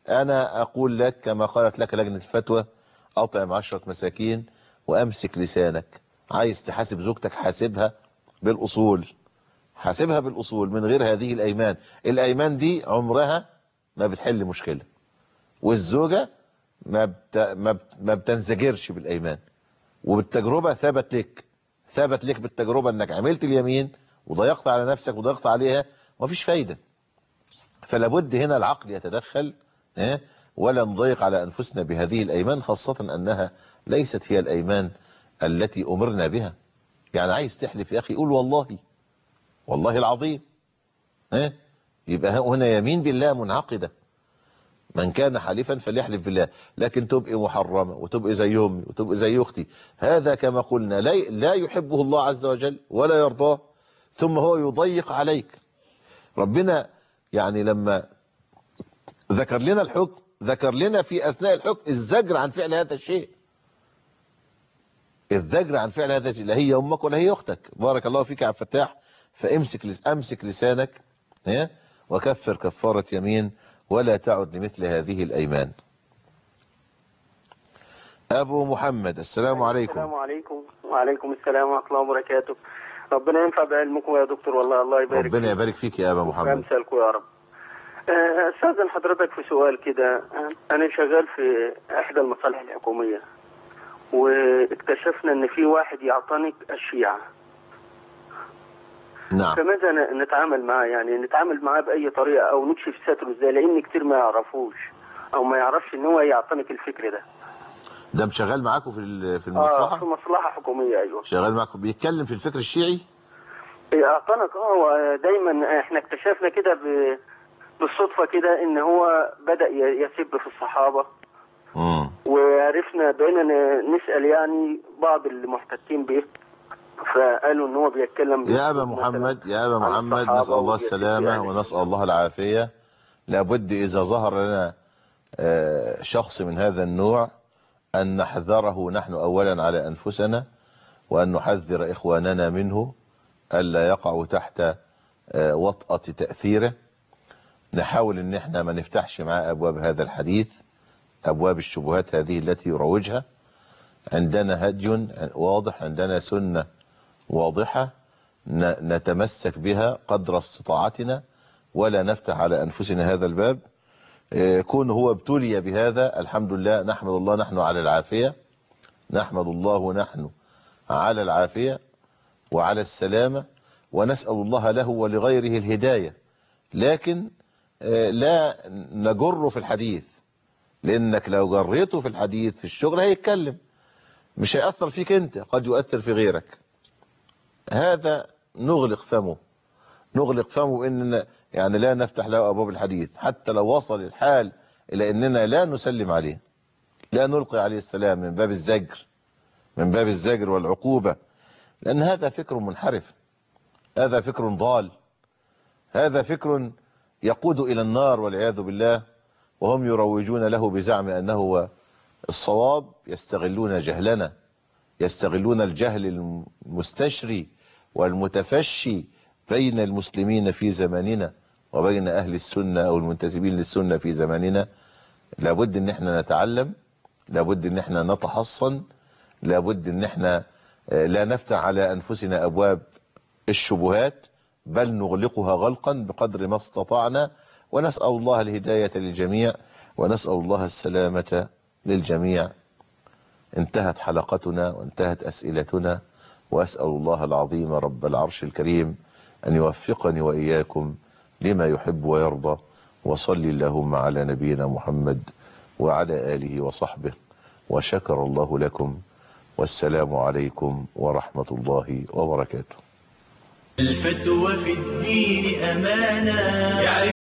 أنا أقول لك كما قالت لك لجنة الفتوى أطعم عشرة مساكين وأمسك لسانك عايز تحاسب زوجتك حاسبها بالأصول حاسبها بالأصول من غير هذه الأيمان الأيمان دي عمرها ما بتحل مشكلة والزوجة ما, بت... ما, بت... ما بتنزجرش بالأيمان وبالتجربة ثبت لك ثبت لك بالتجربة انك عملت اليمين وضيقت على نفسك وضيقت عليها ومفيش فايدة فلا بد هنا العقل يتدخل ها ولا نضيق على أنفسنا بهذه الأيمان خاصة أنها ليست هي الأيمان التي أمرنا بها يعني عايز تحلف يا أخي قول والله والله العظيم ها يبقى هنا يمين بالله منعقدة من كان حليفا فليحلف بالله لكن تبقي محرمة وتبقي زي أمي وتبقي زي أختي هذا كما قلنا لا لا يحبه الله عز وجل ولا يرضاه ثم هو يضيق عليك ربنا يعني لما ذكر لنا الحكم ذكر لنا في أثناء الحكم الزجر عن فعل هذا الشيء الزجر عن فعل هذا الشيء لا هي أمك ولا هي أختك بارك الله فيك يا عبد الفتاح فامسك لس أمسك لسانك ها وكفر كفارة يمين ولا تعد لمثل هذه الأيمان أبو محمد السلام عليكم السلام عليكم وعليكم السلام ورحمة الله وبركاته ربنا ينفع بعلمكم يا دكتور والله الله يبارك ربنا يبارك فيك يا أبا محمد ويمثلكم يا رب آه، استاذن حضرتك في سؤال كده آه، انا شغال في احدى المصالح الحكوميه واكتشفنا ان في واحد يعتنق الشيعه نعم فماذا ن- نتعامل معاه يعني نتعامل معاه باي طريقه او نكشف ستره ازاي لان كتير ما يعرفوش او ما يعرفش ان هو يعتنق الفكر ده ده مشغل معاكم في ال- في اه في المصلحة مصلحه حكوميه ايوه شغال معاكم بيتكلم في الفكر الشيعي إيه، اعتنق اه هو دايما احنا اكتشفنا كده ب... بالصدفه كده ان هو بدا ي- يسب في الصحابه وعرفنا بقينا ن- نسال يعني بعض المحتكين به فقالوا ان هو بيتكلم يا أبا محمد يا أبا عن محمد الصحابة نسأل الله وبيسب السلامة يعني. ونسأل الله العافية لابد إذا ظهر لنا آه، شخص من هذا النوع أن نحذره نحن أولا على أنفسنا وأن نحذر إخواننا منه ألا يقعوا تحت آه، وطأة تأثيره نحاول أن احنا ما نفتحش معاه أبواب هذا الحديث أبواب الشبهات هذه التي يروجها عندنا هدي واضح عندنا سنة واضحة ن- نتمسك بها قدر استطاعتنا ولا نفتح على أنفسنا هذا الباب آه، كون هو ابتلي بهذا الحمد لله نحمد الله نحن على العافية نحمد الله نحن على العافية وعلى السلامة ونسأل الله له ولغيره الهداية لكن آه، لا نجره في الحديث لأنك لو جريته في الحديث في الشغل هيتكلم مش هيأثر فيك أنت قد يؤثر في غيرك هذا نغلق فمه نغلق فمه إننا يعني لا نفتح له أبواب الحديث حتى لو وصل الحال إلى أننا لا نسلم عليه لا نلقي عليه السلام من باب الزجر من باب الزجر والعقوبة لأن هذا فكر منحرف هذا فكر ضال هذا فكر يقود إلى النار والعياذ بالله وهم يروجون له بزعم أنه هو الصواب يستغلون جهلنا يستغلون الجهل المستشري والمتفشي بين المسلمين في زماننا وبين أهل السنة أو المنتسبين للسنة في زماننا لابد ان احنا نتعلم لابد ان احنا نتحصن لابد ان احنا آه، لا نفتح على انفسنا ابواب الشبهات بل نغلقها غلقا بقدر ما استطعنا ونسأل الله الهداية للجميع ونسأل الله السلامة للجميع انتهت حلقتنا وانتهت أسئلتنا وأسأل الله العظيم رب العرش الكريم أن يوفقني وإياكم لما يحب ويرضى وصل اللهم على نبينا محمد وعلى آله وصحبه وشكر الله لكم والسلام عليكم ورحمة الله وبركاته الفتوى في الدين أمانة